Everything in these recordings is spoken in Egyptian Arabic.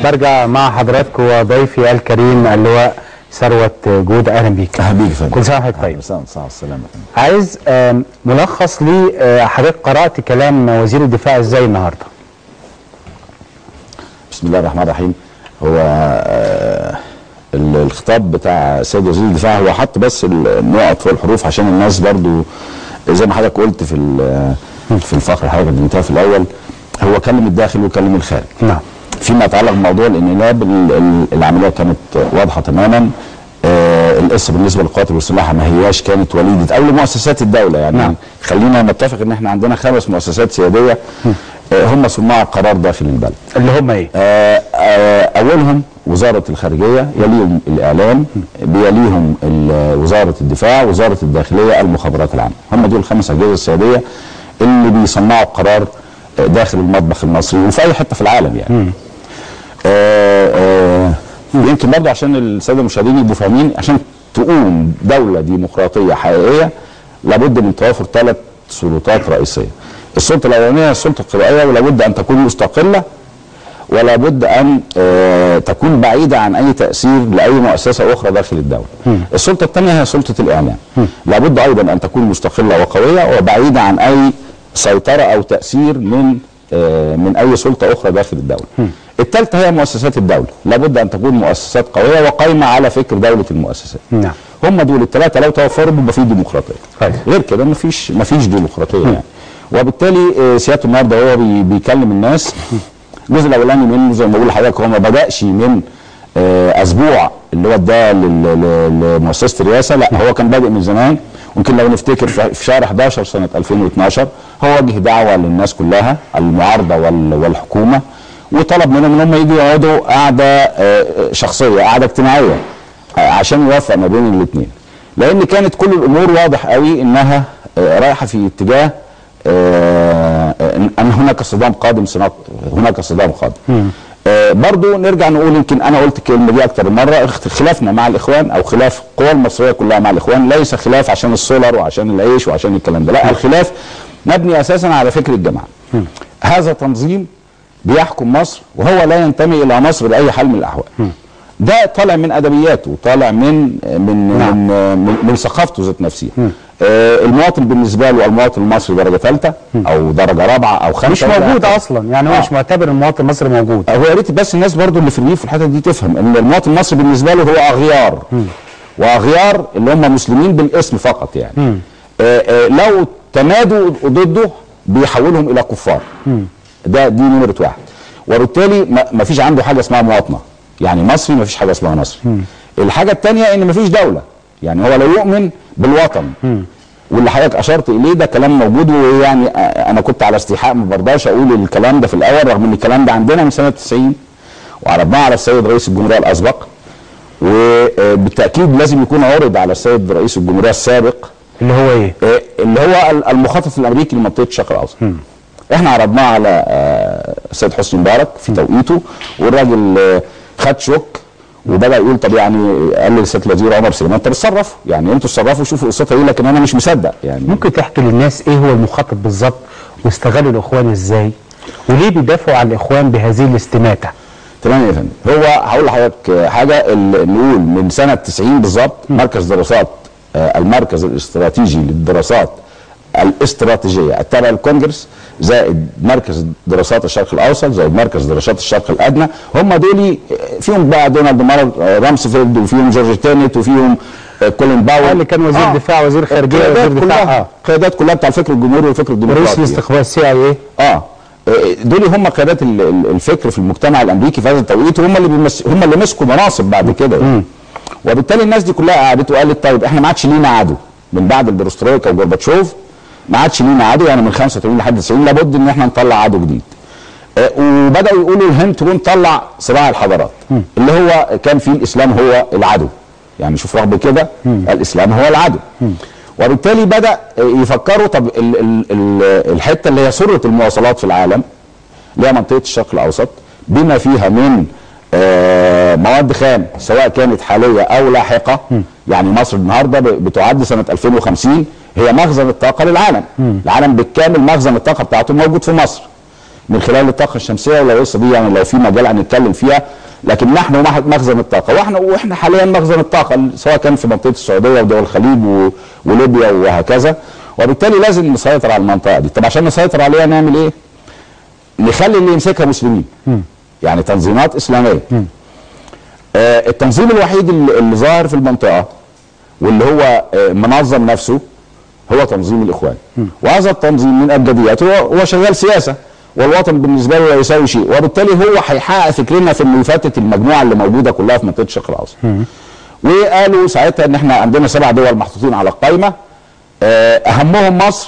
برجع مع حضراتكم وضيفي الكريم اللواء ثروت جود اهلا بيك اهلا بيك يا فندم كل سنه وحضرتك طيب كل سنه وانت على السلامه يا فندم. عايز آم، ملخص لي آه، حضرتك قرات كلام وزير الدفاع ازاي النهارده بسم الله الرحمن الرحيم هو آه، ال- الخطاب بتاع السيد وزير الدفاع هو حط بس النقط والحروف عشان الناس برضو زي ما حضرتك قلت في ال- في الفقره اللي حضرتك قدمتها في الاول هو كلم الداخل وكلم الخارج نعم فيما يتعلق بموضوع الانقلاب ال- ال- العمليه كانت واضحه تماما آه القصه بالنسبه للقوات المسلحه ما هياش كانت وليده او لمؤسسات الدوله يعني نعم. خلينا نتفق ان احنا عندنا خمس مؤسسات سياديه آه هم صناع القرار داخل البلد اللي هم ايه آه، آه، اولهم وزاره الخارجيه يليهم الاعلام بيليهم ال- وزاره الدفاع وزاره الداخليه المخابرات العامه هم دول الخمس اجهزه السياديه اللي بيصنعوا القرار آه، داخل المطبخ المصري وفي اي حته في العالم يعني آه، آه، يمكن برضه عشان الساده المشاهدين يبقوا فاهمين عشان تقوم دوله ديمقراطيه حقيقيه لابد من توافر ثلاث سلطات رئيسيه السلطه الاولانيه السلطه القضائيه ولابد ان تكون مستقله ولا بد ان آه، تكون بعيده عن اي تاثير لاي مؤسسه اخرى داخل الدوله. السلطه الثانيه هي سلطه الاعلام. لابد ايضا ان تكون مستقله وقويه وبعيده عن اي سيطره او تاثير من آه، من اي سلطه اخرى داخل الدوله. الثالثه هي مؤسسات الدوله، لابد ان تكون مؤسسات قويه وقائمه على فكر دوله المؤسسات. نعم هم دول الثلاثه لو توفروا بيبقى في ديمقراطيه طيب. غير كده مفيش مفيش ديمقراطيه يعني وبالتالي آه، سيادته النهارده هو بي- بيكلم الناس الجزء الاولاني منه زي ما بقول لحضرتك هو ما بداش من آه، اسبوع اللي هو اداه لل- لل- لمؤسسه الرئاسه لا هو كان بادئ من زمان ممكن لو نفتكر في في شهر 11 سنه 2012 هو وجه دعوه للناس كلها المعارضه وال- والحكومه وطلب منهم ان هم يجوا يقعدوا قعده آه، شخصيه قعده اجتماعيه آه، عشان يوفق ما بين الاثنين لان كانت كل الامور واضح قوي انها آه، رايحه في اتجاه آه، ان أن هناك صدام قادم صناعة هناك صدام قادم آه، برضو نرجع نقول يمكن انا قلت الكلمه دي اكتر من مره اخت- خلافنا مع الاخوان او خلاف القوى المصريه كلها مع الاخوان ليس خلاف عشان السولر وعشان العيش وعشان الكلام ده لا الخلاف مبني اساسا على فكر الجماعه هذا تنظيم بيحكم مصر وهو لا ينتمي الى مصر باي حال من الاحوال ده طالع من ادبياته طالع من من نعم. من, من, من ثقافته ذات نفسها آه المواطن بالنسبه له المواطن المصري درجه ثالثه او درجه رابعه او خمسه مش ولا موجود حاجة. اصلا يعني هو آه. مش معتبر المواطن المصري موجود هو يا ريت بس الناس برضو اللي في الريف في الحته دي تفهم ان المواطن المصري بالنسبه له هو اغيار واغيار اللي هم مسلمين بالاسم فقط يعني آه آه لو تمادوا ضده بيحولهم الى كفار ده دي نمره واحد وبالتالي ما- ما فيش عنده حاجه اسمها مواطنه يعني مصري ما فيش حاجه اسمها مصري الحاجه الثانيه ان ما فيش دوله يعني هو لا يؤمن بالوطن واللي حضرتك اشرت اليه ده كلام موجود ويعني آه، انا كنت على استيحاء ما برضاش اقول الكلام ده في الاول رغم ان الكلام ده عندنا من سنه 90 وعرضناه على السيد رئيس الجمهوريه الاسبق وبالتاكيد لازم يكون عرض على السيد رئيس الجمهوريه السابق اللي هو ايه آه، اللي هو ال- المخطط الامريكي لمنطقه الشرق الاوسط احنا عرضناه على آه، السيد حسني مبارك في توقيته والراجل آه، خد شوك وبدا يقول طب يعني قال للسيد الوزير عمر سليمان طب اتصرفوا يعني انتوا اتصرفوا شوفوا قصتها ايه لكن انا مش مصدق يعني ممكن تحكي للناس ايه هو المخطط بالظبط واستغلوا الاخوان ازاي وليه بيدافعوا عن الاخوان بهذه الاستماته تمام يا فندم هو هقول لحضرتك حاجه ال- نقول من سنه 90 بالظبط مركز دراسات آه، المركز الاستراتيجي للدراسات الاستراتيجيه التابع للكونجرس زائد مركز دراسات الشرق الاوسط زائد مركز دراسات الشرق الادنى هم دول فيهم بقى دونالد مار- آه، رامسفيلد وفيهم جورج تينت وفيهم آه، كولين باول اللي كان وزير دفاع وزير خارجيه القيادات وزير دفاع كلها اه القيادات كلها بتاع الفكر الجمهوري والفكر الديمقراطي ورئيس الاستخبار السي اي ايه اه دول هم قيادات ال- ال- الفكر في المجتمع الامريكي في هذا التوقيت وهم اللي بيمس... هم اللي مسكوا مناصب بعد كده يعني. وبالتالي الناس دي كلها قعدت وقالت طيب احنا ما عادش لينا عدو من بعد البروسترويكا وجورباتشوف ما عادش لينا عدو يعني من 85 لحد 90 لابد ان احنا نطلع عدو جديد آه، وبداوا يقولوا الهند تقوم طلع صراع الحضارات اللي هو كان فيه الاسلام هو العدو يعني شوف رغم كده الاسلام هو العدو وبالتالي بدا يفكروا طب ال ال ال الحته اللي هي سره المواصلات في العالم اللي هي منطقه الشرق الاوسط بما فيها من آه، مواد خام سواء كانت حاليه او لاحقه يعني مصر النهارده ب- بتعد سنه 2050 هي مخزن الطاقه للعالم العالم بالكامل مخزن الطاقه بتاعته موجود في مصر من خلال الطاقه الشمسيه ولو لسه دي يعني لو في مجال هنتكلم فيها لكن نحن مح- مخزن الطاقه واحنا واحنا حاليا مخزن الطاقه سواء كان في منطقه السعوديه ودول الخليج و- وليبيا وهكذا وبالتالي لازم نسيطر على المنطقه دي طب عشان نسيطر عليها نعمل ايه نخلي اللي يمسكها مسلمين يعني تنظيمات اسلاميه آه التنظيم الوحيد اللي, اللي ظاهر في المنطقه واللي هو آه منظم نفسه هو تنظيم الاخوان وهذا التنظيم من ابجدياته هو هو شغال سياسه والوطن بالنسبه له لا يساوي شيء وبالتالي هو هيحقق فكرنا في انه يفتت المجموعه اللي موجوده كلها في منطقه الشرق الاوسط وقالوا ساعتها ان احنا عندنا سبع دول محطوطين على القائمه آه، اهمهم مصر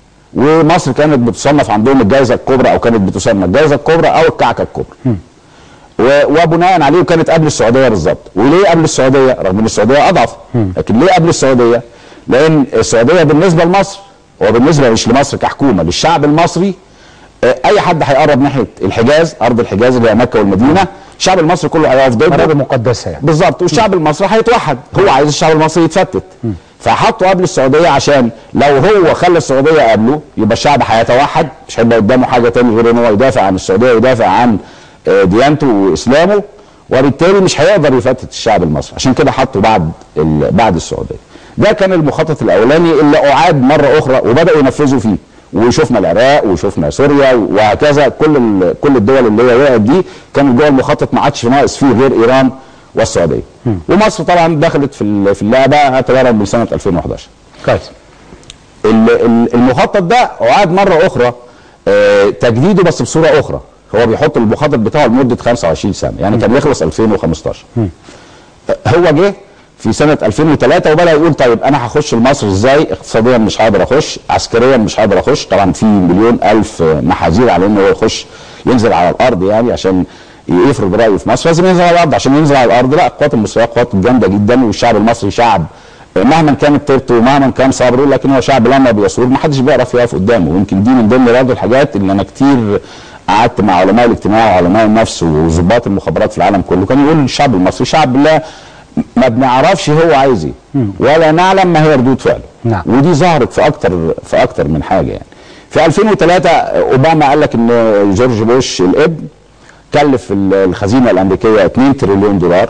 ومصر كانت بتصنف عندهم الجائزه الكبرى او كانت بتسمى الجائزه الكبرى او الكعكه الكبرى و- وبناء عليه وكانت قبل السعوديه بالظبط وليه قبل السعوديه رغم ان السعوديه اضعف لكن ليه قبل السعوديه لان السعوديه بالنسبه لمصر وبالنسبه مش لمصر كحكومه للشعب المصري آه، اي حد هيقرب ناحيه الحجاز ارض الحجاز اللي هي مكه والمدينه الشعب المصري كله هيقف ضده أراضي مقدسة يعني بالظبط والشعب المصري هيتوحد هو عايز الشعب المصري يتفتت فحطوا قبل السعوديه عشان لو هو خلى السعوديه قبله يبقى الشعب هيتوحد مش هيبقى قدامه حاجه تاني غير ان هو يدافع عن السعوديه ويدافع عن آه، ديانته واسلامه وبالتالي مش هيقدر يفتت الشعب المصري عشان كده حطوا بعد ال- بعد السعوديه ده كان المخطط الاولاني اللي اعاد مره اخرى وبداوا ينفذوا فيه وشفنا العراق وشفنا سوريا وهكذا كل ال- كل الدول اللي هي وقعت دي كان جوه المخطط ما عادش ناقص فيه غير ايران والسعوديه ومصر طبعا دخلت في ال- في اللعبه اعتبارا من سنه 2011 كويس ال- ال- المخطط ده اعاد مره اخرى آه، تجديده بس بصوره اخرى هو بيحط المخطط بتاعه لمده 25 سنه يعني كان يخلص 2015 آه، هو جه في سنه 2003 وبدا يقول طيب انا هخش لمصر ازاي اقتصاديا مش هقدر اخش عسكريا مش هقدر اخش طبعا في مليون الف آه، محاذير على انه هو يخش ينزل على الارض يعني عشان يفرض رايه في مصر لازم ينزل على الارض عشان ينزل على الارض لا القوات المصريه قوات جامده جدا والشعب المصري شعب مهما كانت طيبته ومهما كان صبره لكن هو شعب لما بيصور ما حدش بيعرف يقف قدامه ويمكن دي من ضمن برضه الحاجات اللي انا كتير قعدت مع علماء الاجتماع وعلماء النفس وظباط المخابرات في العالم كله كان يقول الشعب المصري شعب لا ما بنعرفش هو عايز ايه ولا نعلم ما هي ردود فعله نعم. ودي ظهرت في اكتر في اكتر من حاجه يعني في 2003 اوباما قال لك ان جورج بوش الابن كلف الخزينه الامريكيه 2 تريليون دولار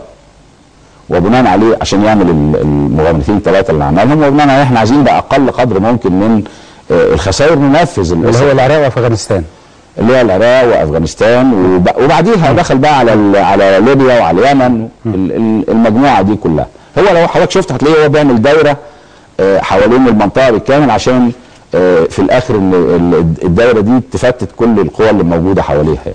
وبناء عليه عشان يعمل ال- المغامرتين الثلاثه اللي عملهم وبناء عليه احنا عايزين باقل قدر ممكن من آه، الخسائر ننفذ اللي الأسر- هو العراق وافغانستان اللي هي العراق وافغانستان وب- وبعديها دخل بقى على ال- على ليبيا وعلى اليمن ال- ال- المجموعه دي كلها هو لو حضرتك شفت هتلاقيه هو بيعمل دايره آه، حوالين المنطقه بالكامل عشان آه، في الاخر ان ال- الدايره دي تفتت كل القوى اللي موجوده حواليها يعني.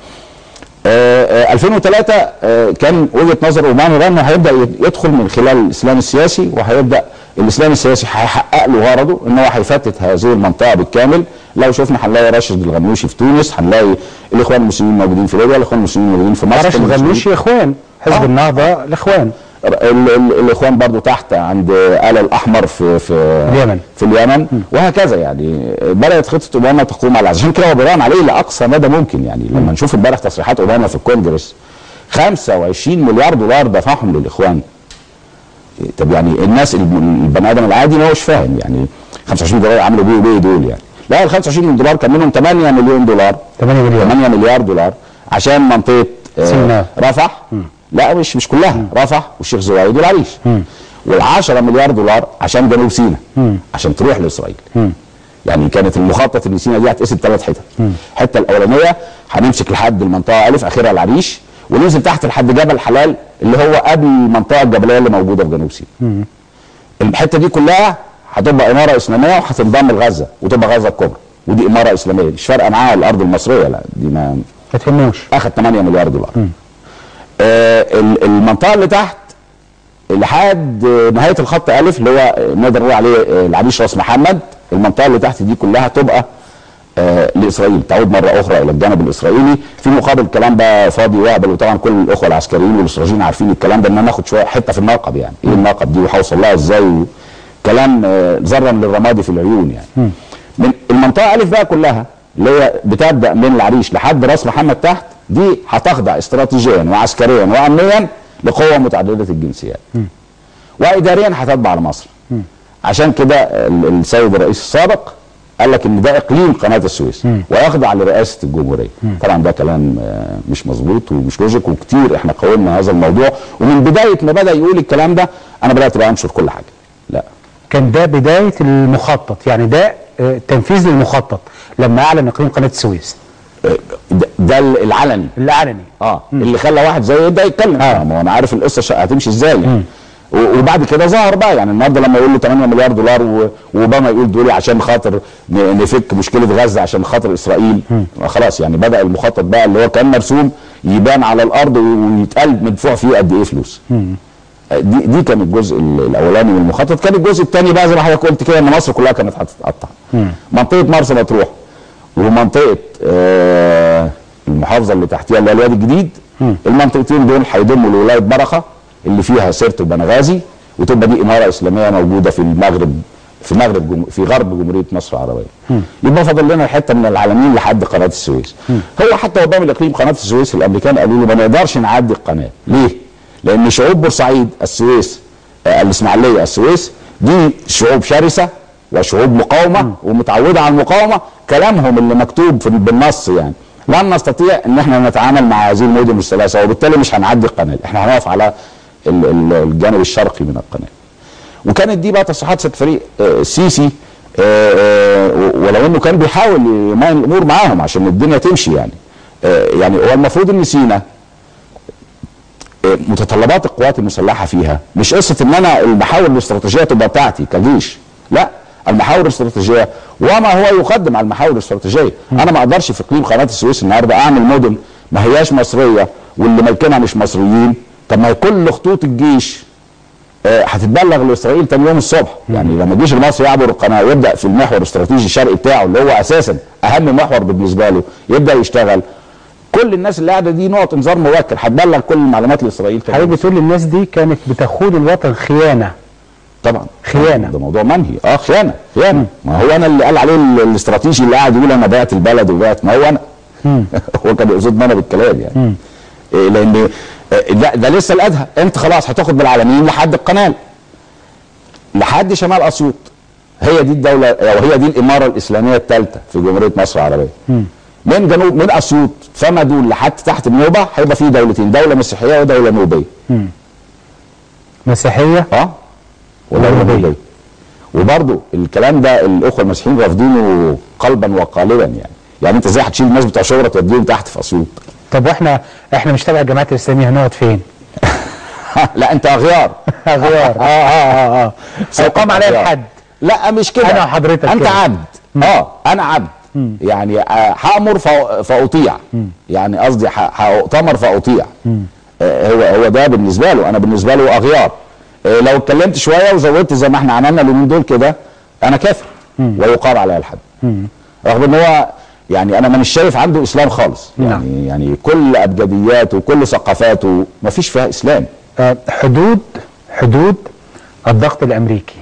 آه، آه، 2003 آه، كان وجهه نظر اوباما بقى انه هيبدا يدخل من خلال الاسلام السياسي وهيبدا الاسلام السياسي هيحقق له غرضه ان هو هيفتت هذه المنطقه بالكامل لو شفنا هنلاقي راشد الغنوشي في تونس هنلاقي الاخوان المسلمين موجودين في ليبيا الاخوان المسلمين موجودين في مصر راشد الغنوشي اخوان حزب آه. النهضه الاخوان ال- ال- الاخوان برضو تحت عند آل الاحمر في في اليمن. في اليمن وهكذا يعني بدات خطه اوباما تقوم على عشان كده هو بيراهن عليه لاقصى مدى ممكن يعني لما نشوف امبارح تصريحات اوباما في الكونجرس 25 مليار دولار دفعهم للاخوان طب يعني الناس الب- البني ادم العادي ما هوش فاهم يعني 25 دولار عملوا بيه وبيه دول يعني لا ال 25 دولار كان منهم 8 مليون دولار 8 مليون 8 مليار دولار عشان منطقه آه، سيناء. رفح لا مش مش كلها رفح والشيخ زويد والعريش وال10 مليار دولار عشان جنوب سيناء عشان تروح لاسرائيل يعني كانت المخطط ان سيناء دي هتقسم ثلاث حتت الحته الاولانيه هنمسك لحد المنطقه الف اخرها العريش وننزل تحت لحد جبل حلال اللي هو قبل المنطقه الجبليه اللي موجوده في جنوب سيناء الحته دي كلها هتبقى اماره اسلاميه وهتنضم لغزه وتبقى غزه الكبرى ودي اماره اسلاميه مش فارقه معاها الارض المصريه لا دي ما ما تهموش اخذ 8 مليار دولار آه ال- المنطقه اللي تحت لحد آه، نهايه الخط الف اللي هو آه، نقدر نقول عليه آه، العريش راس محمد المنطقه اللي تحت دي كلها تبقى آه لاسرائيل تعود مره اخرى الى الجانب الاسرائيلي في مقابل الكلام ده فاضي واقبل وطبعا كل الاخوه العسكريين والاستراتيجيين عارفين الكلام ده ان انا ناخد شويه حته في الناقب يعني ايه الناقب دي وهوصل لها ازاي كلام آه، ذره للرمادي في العيون يعني من المنطقه الف بقى كلها اللي هي بتبدا من العريش لحد راس محمد تحت دي هتخضع استراتيجيا وعسكريا وامنيا لقوه متعدده الجنسيات واداريا هتتبع لمصر عشان كده ال- السيد الرئيس السابق قال لك ان ده اقليم قناه السويس ويخضع لرئاسه الجمهوريه طبعا ده كلام آه، مش مظبوط ومش لوجيك وكتير احنا قاومنا هذا الموضوع ومن بدايه ما بدا يقول الكلام ده انا بدات بقى انشر كل حاجه لا كان ده بدايه المخطط يعني ده آه، تنفيذ للمخطط لما اعلن اقليم قناه السويس آه، ده, ده العلني العلني اه اللي خلى واحد زي ده يتكلم آه. آه. ما هو انا عارف القصه ش- هتمشي ازاي يعني. و- وبعد كده ظهر بقى يعني النهارده لما يقول له 8 مليار دولار و- واوباما يقول دول عشان خاطر ن- نفك مشكله غزه عشان خاطر اسرائيل خلاص يعني بدا المخطط بقى اللي هو كان مرسوم يبان على الارض و- ويتقال مدفوع فيه قد ايه فلوس دي دي كان الجزء ال- الاولاني من المخطط كان الجزء الثاني بقى زي ما حضرتك قلت كده ان مصر كلها كانت هتتقطع منطقه مرسى مطروح ومنطقه آه المحافظه اللي تحتيها اللي هي الوادي الجديد المنطقتين دول هيضموا لولايه بركه اللي فيها سيرت وبنغازي وتبقى دي اماره اسلاميه موجوده في المغرب في مغرب جم... في غرب جمهوريه مصر العربيه يبقى فاضل لنا حته من العالمين لحد قناه السويس هو حتى قدام الاقليم قناه السويس الامريكان قالوا له ما نقدرش نعدي القناه ليه؟ لان شعوب بورسعيد السويس آه، الاسماعيليه السويس دي شعوب شرسه وشعوب مقاومه ومتعوده على المقاومه كلامهم اللي مكتوب في بالنص يعني لن نستطيع ان احنا نتعامل مع هذه المدن الثلاثه وبالتالي مش هنعدي القناه احنا هنقف على ال- ال- الجانب الشرقي من القناه وكانت دي بقى تصريحات سيد فريق آه، السيسي آه، آه، ولو انه كان بيحاول يمان الامور معاهم عشان الدنيا تمشي يعني آه، يعني هو المفروض ان سينا آه، متطلبات القوات المسلحه فيها مش قصه ان انا المحاور الاستراتيجيه تبقى بتاعتي كجيش لا المحاور الاستراتيجيه وما هو يقدم على المحاور الاستراتيجيه انا ما اقدرش في اقليم قناه السويس النهارده اعمل مدن ما هياش مصريه واللي مالكينها مش مصريين طب ما هي كل خطوط الجيش آه، هتتبلغ لاسرائيل تاني يوم الصبح يعني لما الجيش المصري يعبر القناه ويبدا في المحور الاستراتيجي الشرقي بتاعه اللي هو اساسا اهم محور بالنسبه له يبدا يشتغل كل الناس اللي قاعده دي نقط انذار مبكر هتبلغ كل المعلومات لاسرائيل تاني حضرتك يوم بتقول الناس دي كانت بتخون الوطن خيانه طبعا خيانة. ده موضوع منهي اه خيانه خيانه ما هو انا اللي قال عليه ال- الاستراتيجي اللي قاعد يقول انا بعت البلد وبعت ما هو انا هو كان يقصدني انا بالكلام يعني إيه لان آه، ده, ده لسه الادهى انت خلاص هتاخد بالعالمين لحد القناه لحد شمال اسيوط هي دي الدوله او هي دي الاماره الاسلاميه الثالثه في جمهوريه مصر العربيه من جنوب من اسيوط فما دول لحد تحت النوبه هيبقى في دولتين دوله مسيحيه ودوله نوبيه مسيحيه اه ولا نوبية. نوبية وبرضه الكلام ده الاخوه المسيحيين رافضينه قلبا وقالبا يعني يعني انت ازاي هتشيل الناس بتوع شبرا توديهم تحت في اسيوط طب واحنا احنا مش تبع الجماعات الاسلاميه هنقعد فين؟ لا انت اغيار غيار اه اه اه اه هيقام عليا أغيار. الحد لا مش كده أنا وحضرتك انت كده. عبد اه انا عبد يعني آه، هامر فأ- فاطيع يعني قصدي ح- هاؤتمر فاطيع آه، هو هو ده بالنسبه له انا بالنسبه له اغيار آه، لو اتكلمت شويه وزودت زي ما احنا عملنا اليومين دول كده انا كافر ويقام علي الحد رغم ان هو يعني انا مش شايف عنده اسلام خالص نعم. يعني يعني كل ابجدياته وكل ثقافاته ما فيش فيها اسلام آه، حدود حدود الضغط الامريكي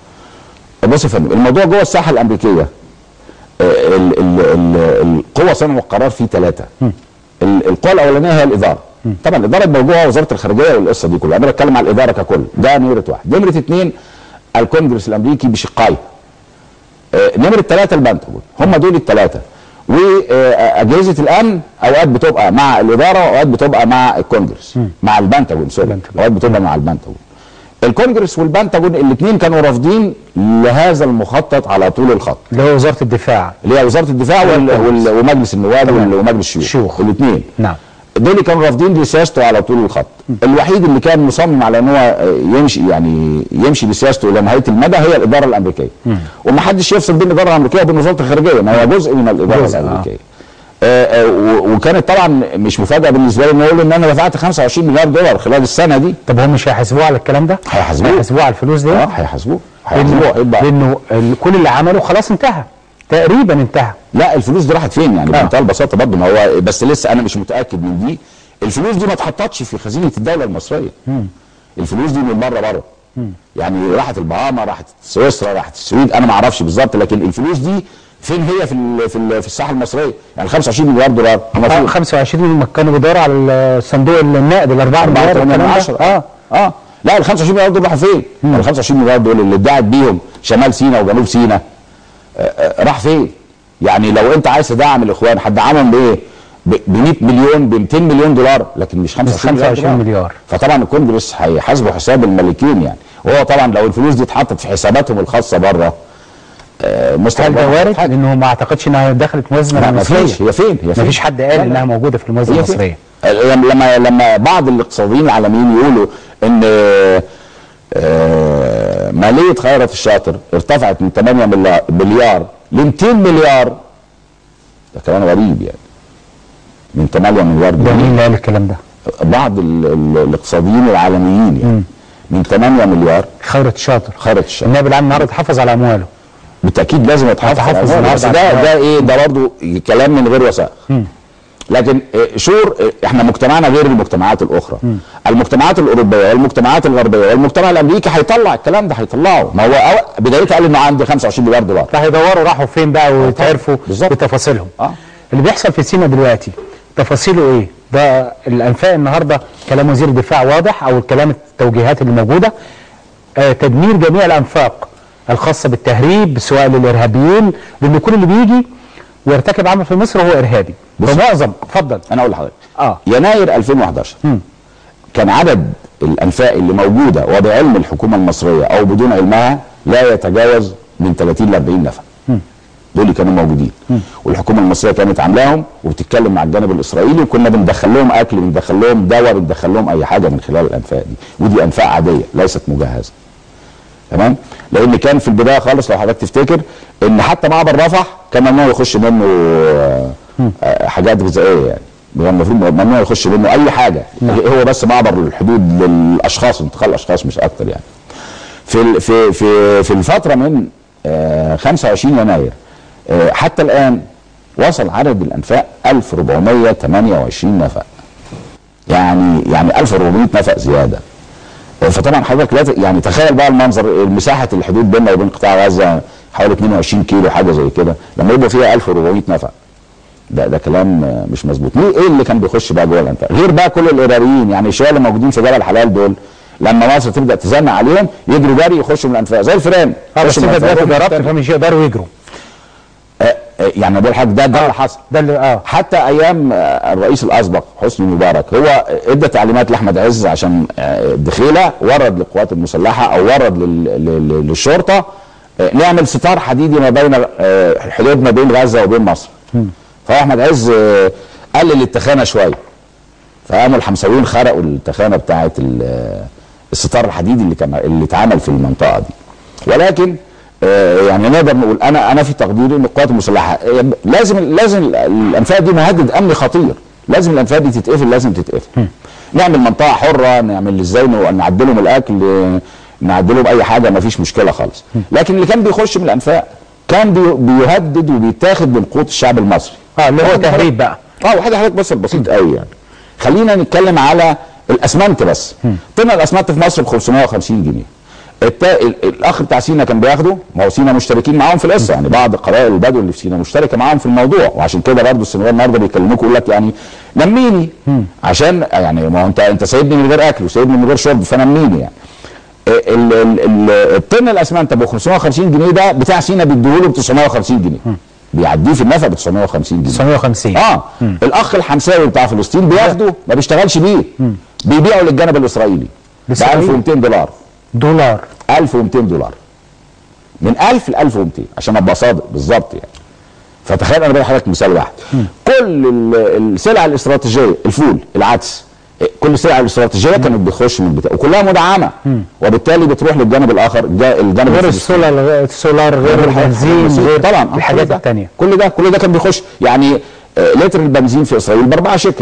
بص يا فندم الموضوع جوه الساحه الامريكيه آه، ال- ال- ال- القوى صنعوا القرار فيه ثلاثه القوى الاولانيه هي الاداره طبعا الاداره موجوده وزاره الخارجيه والقصه دي كلها انا بتكلم على الاداره ككل ده نمره واحد نمره اثنين الكونجرس الامريكي بشقائه آه، نمره ثلاثه البنتاجون هم دول الثلاثه واجهزه الامن اوقات بتبقى مع الاداره واوقات بتبقى مع الكونجرس مع البنتاجون سوري البنتاجون. اوقات بتبقى مع البنتاجون الكونجرس والبنتاجون الاثنين كانوا رافضين لهذا المخطط على طول الخط اللي هو وزاره الدفاع اللي هي وزاره الدفاع وال... وال... ومجلس النواب وال... ومجلس الشيوخ الشيوخ. الاثنين نعم دول كانوا رافضين لسياسته على طول الخط الوحيد اللي كان مصمم على ان هو آه، يمشي يعني يمشي بسياسته الى نهايه المدى هي الاداره الامريكيه ومحدش يفصل بين الاداره الامريكيه وبين وزاره الخارجيه ما هو جزء من الاداره جزء، آه. الامريكيه آه، آه، و- وكانت طبعا مش مفاجاه بالنسبه لي ان يقول ان انا دفعت 25 مليار دولار خلال السنه دي طب هم مش هيحاسبوه على الكلام ده؟ هيحاسبوه. هيحاسبوه على الفلوس دي؟ اه هيحاسبوه لانه هيحاسبوه هيبقى لانه ال- كل اللي عمله خلاص انتهى تقريبا انتهى لا الفلوس دي راحت فين يعني آه. بمنتهى البساطه برضه ما هو بس لسه انا مش متاكد من دي الفلوس دي ما اتحطتش في خزينه الدوله المصريه الفلوس دي من بره بره يعني راحت البهاما راحت سويسرا راحت السويد انا ما اعرفش بالظبط لكن الفلوس دي فين هي في ال في, ال في الساحه المصريه يعني 25 مليار دولار هم آه فين 25 لما كانوا بيدوروا على الصندوق النقد ال 4 مليار 4 والكلام ده. 10 اه اه لا ال 25 مليار دول راحوا فين؟ ال 25 مليار دول اللي ادعت بيهم شمال سيناء وجنوب سيناء آه، آه، راح فين يعني لو انت عايز تدعم الاخوان هتدعمهم بايه ب 100 مليون ب 200 مليون دولار لكن مش 25 مليار 25 دولار. مليار. فطبعا الكونجرس هيحاسبوا حساب الملكين يعني وهو طبعا لو الفلوس دي اتحطت في حساباتهم الخاصه بره آه، هل مستقبل ده وارد؟ لانه ما اعتقدش انها دخلت موازنه لا ما مصريه فيش هي فين هي فين ما فيش حد لا، قال لا. انها موجوده في الموازنه هي فين؟ المصريه لما لما لما بعض الاقتصاديين العالميين يقولوا ان آه، ماليه خيرت الشاطر ارتفعت من 8 مليار- مليار ل 200 مليار ده كلام غريب يعني من 8 مليار ده مين جنيه اللي قال الكلام ده؟ بعض ال- ال- الاقتصاديين العالميين يعني من 8 مليار خيرت شاطر خيرت الشاطر النائب العام النهارده حافظ على امواله بالتاكيد لازم يتحافظ على يتحافظ الأموال. بس النهاردة ده على ده ايه ده برضه كلام من غير وثائق لكن آه، شور آه، احنا مجتمعنا غير المجتمعات الاخرى المجتمعات الاوروبيه والمجتمعات الغربيه والمجتمع الامريكي هيطلع الكلام ده هيطلعه ما هو أو- بدايته قال انه عنده 25 مليار دولار راح يدوروا راحوا فين بقى ويتعرفوا بالظبط. بتفاصيلهم اه اللي بيحصل في سينا دلوقتي تفاصيله ايه؟ ده الانفاق النهارده كلام وزير الدفاع واضح او الكلام التوجيهات اللي موجوده آه تدمير جميع الانفاق الخاصه بالتهريب سواء للارهابيين لان كل اللي بيجي ويرتكب عمل في مصر هو ارهابي بص. فمعظم اتفضل انا اقول لحضرتك اه يناير 2011 كان عدد الانفاق اللي موجوده وبعلم الحكومه المصريه او بدون علمها لا يتجاوز من 30 ل 40 نفر دول اللي كانوا موجودين والحكومه المصريه كانت عاملاهم وبتتكلم مع الجانب الاسرائيلي وكنا بندخل لهم اكل بندخل لهم دواء بندخل لهم اي حاجه من خلال الانفاق دي ودي انفاق عاديه ليست مجهزه تمام لان كان في البدايه خالص لو حضرتك تفتكر ان حتى معبر رفح كان ممنوع يخش منه آه، آه، حاجات غذائيه يعني كان المفروض ممنوع يخش منه اي حاجه هو بس معبر الحدود للاشخاص انتقال الاشخاص مش اكتر يعني في ال- في في في الفتره من آه، 25 يناير آه، حتى الان وصل عدد الانفاق 1428 نفق يعني يعني 1400 نفق زياده فطبعا حضرتك لا ت- يعني تخيل بقى المنظر مساحه الحدود بيننا وبين قطاع غزه حوالي 22 كيلو حاجه زي كده لما يبقى فيها 1400 نفق ده ده كلام آه، مش مظبوط ليه ايه اللي كان بيخش بقى جوه الانفاق غير بقى كل الارهابيين يعني الشويه اللي موجودين في جبل الحلال دول لما مصر تبدا تزنق عليهم يجروا جري يخشوا من الانفاق زي الفيران اه بس يخشوا من انت الأنفاق دلوقتي ويروحوا جربت فمش يقدروا يجروا آه، آه، يعني بقول لحضرتك ده ده اللي حصل ده اللي اه حتى ايام آه، الرئيس الاسبق حسني مبارك هو ادى تعليمات لاحمد عز عشان آه، الدخيله ورد للقوات المسلحه او ورد لل- لل- للشرطه آه، نعمل ستار حديدي ما بين آه، الحدود ما بين غزه وبين مصر فاحمد عز آه، قلل التخانه شويه فقاموا الحمساويين خرقوا التخانه بتاعه ال- الستار الحديدي اللي كان اللي اتعمل في المنطقه دي ولكن آه، يعني نقدر نقول انا انا في تقديري ان القوات المسلحه آه، لازم لازم الانفاق دي مهدد امني خطير لازم الانفاق دي تتقفل لازم تتقفل نعمل منطقه حره نعمل ازاي ن- نعدلهم الاكل آه، نعدلهم اي حاجه ما فيش مشكله خالص لكن اللي كان بيخش من الانفاق كان بي- بيهدد وبيتاخد من قوت الشعب المصري اه اللي هو واحد تهريب بقى اه وحاجه حضرتك بس بسيط قوي يعني خلينا نتكلم على الاسمنت بس طن الاسمنت في مصر ب 550 جنيه التا... ال- الاخ بتاع سينا كان بياخده ما هو سينا مشتركين معاهم في القصه يعني بعض قبائل البدو اللي في سينا مشتركه معاهم في الموضوع وعشان كده برضه السنغال النهارده بيكلموك يقول لك يعني نميني عشان يعني ما هو انت انت سايبني من غير اكل وسايبني من غير شرب فنميني يعني ال- ال- ال- الطن الاسمنت ابو 550 جنيه ده بتاع سينا بيديهوله ب 950 جنيه بيعديه في النفق ب 950 جنيه 950 اه الاخ الحمساوي بتاع فلسطين بياخده ما بيشتغلش بيه بيبيعه للجانب الاسرائيلي ب الإسرائيلي؟ 1200 دولار دولار 1200 دولار من 1000 ل 1200 عشان ابقى صادق بالظبط يعني فتخيل انا بدي حضرتك مثال واحد كل ال- السلع الاستراتيجيه الفول العدس إيه، كل السلع الاستراتيجيه كانت بتخش من بتاع وكلها مدعمه وبالتالي بتروح للجانب الاخر جا- الجانب غير الفلسطيني. السولار السولار غير البنزين غير طبعا آه، الحاجات كل ده- التانية كل ده كل ده كان بيخش يعني آه، لتر البنزين في اسرائيل ب 4 شكل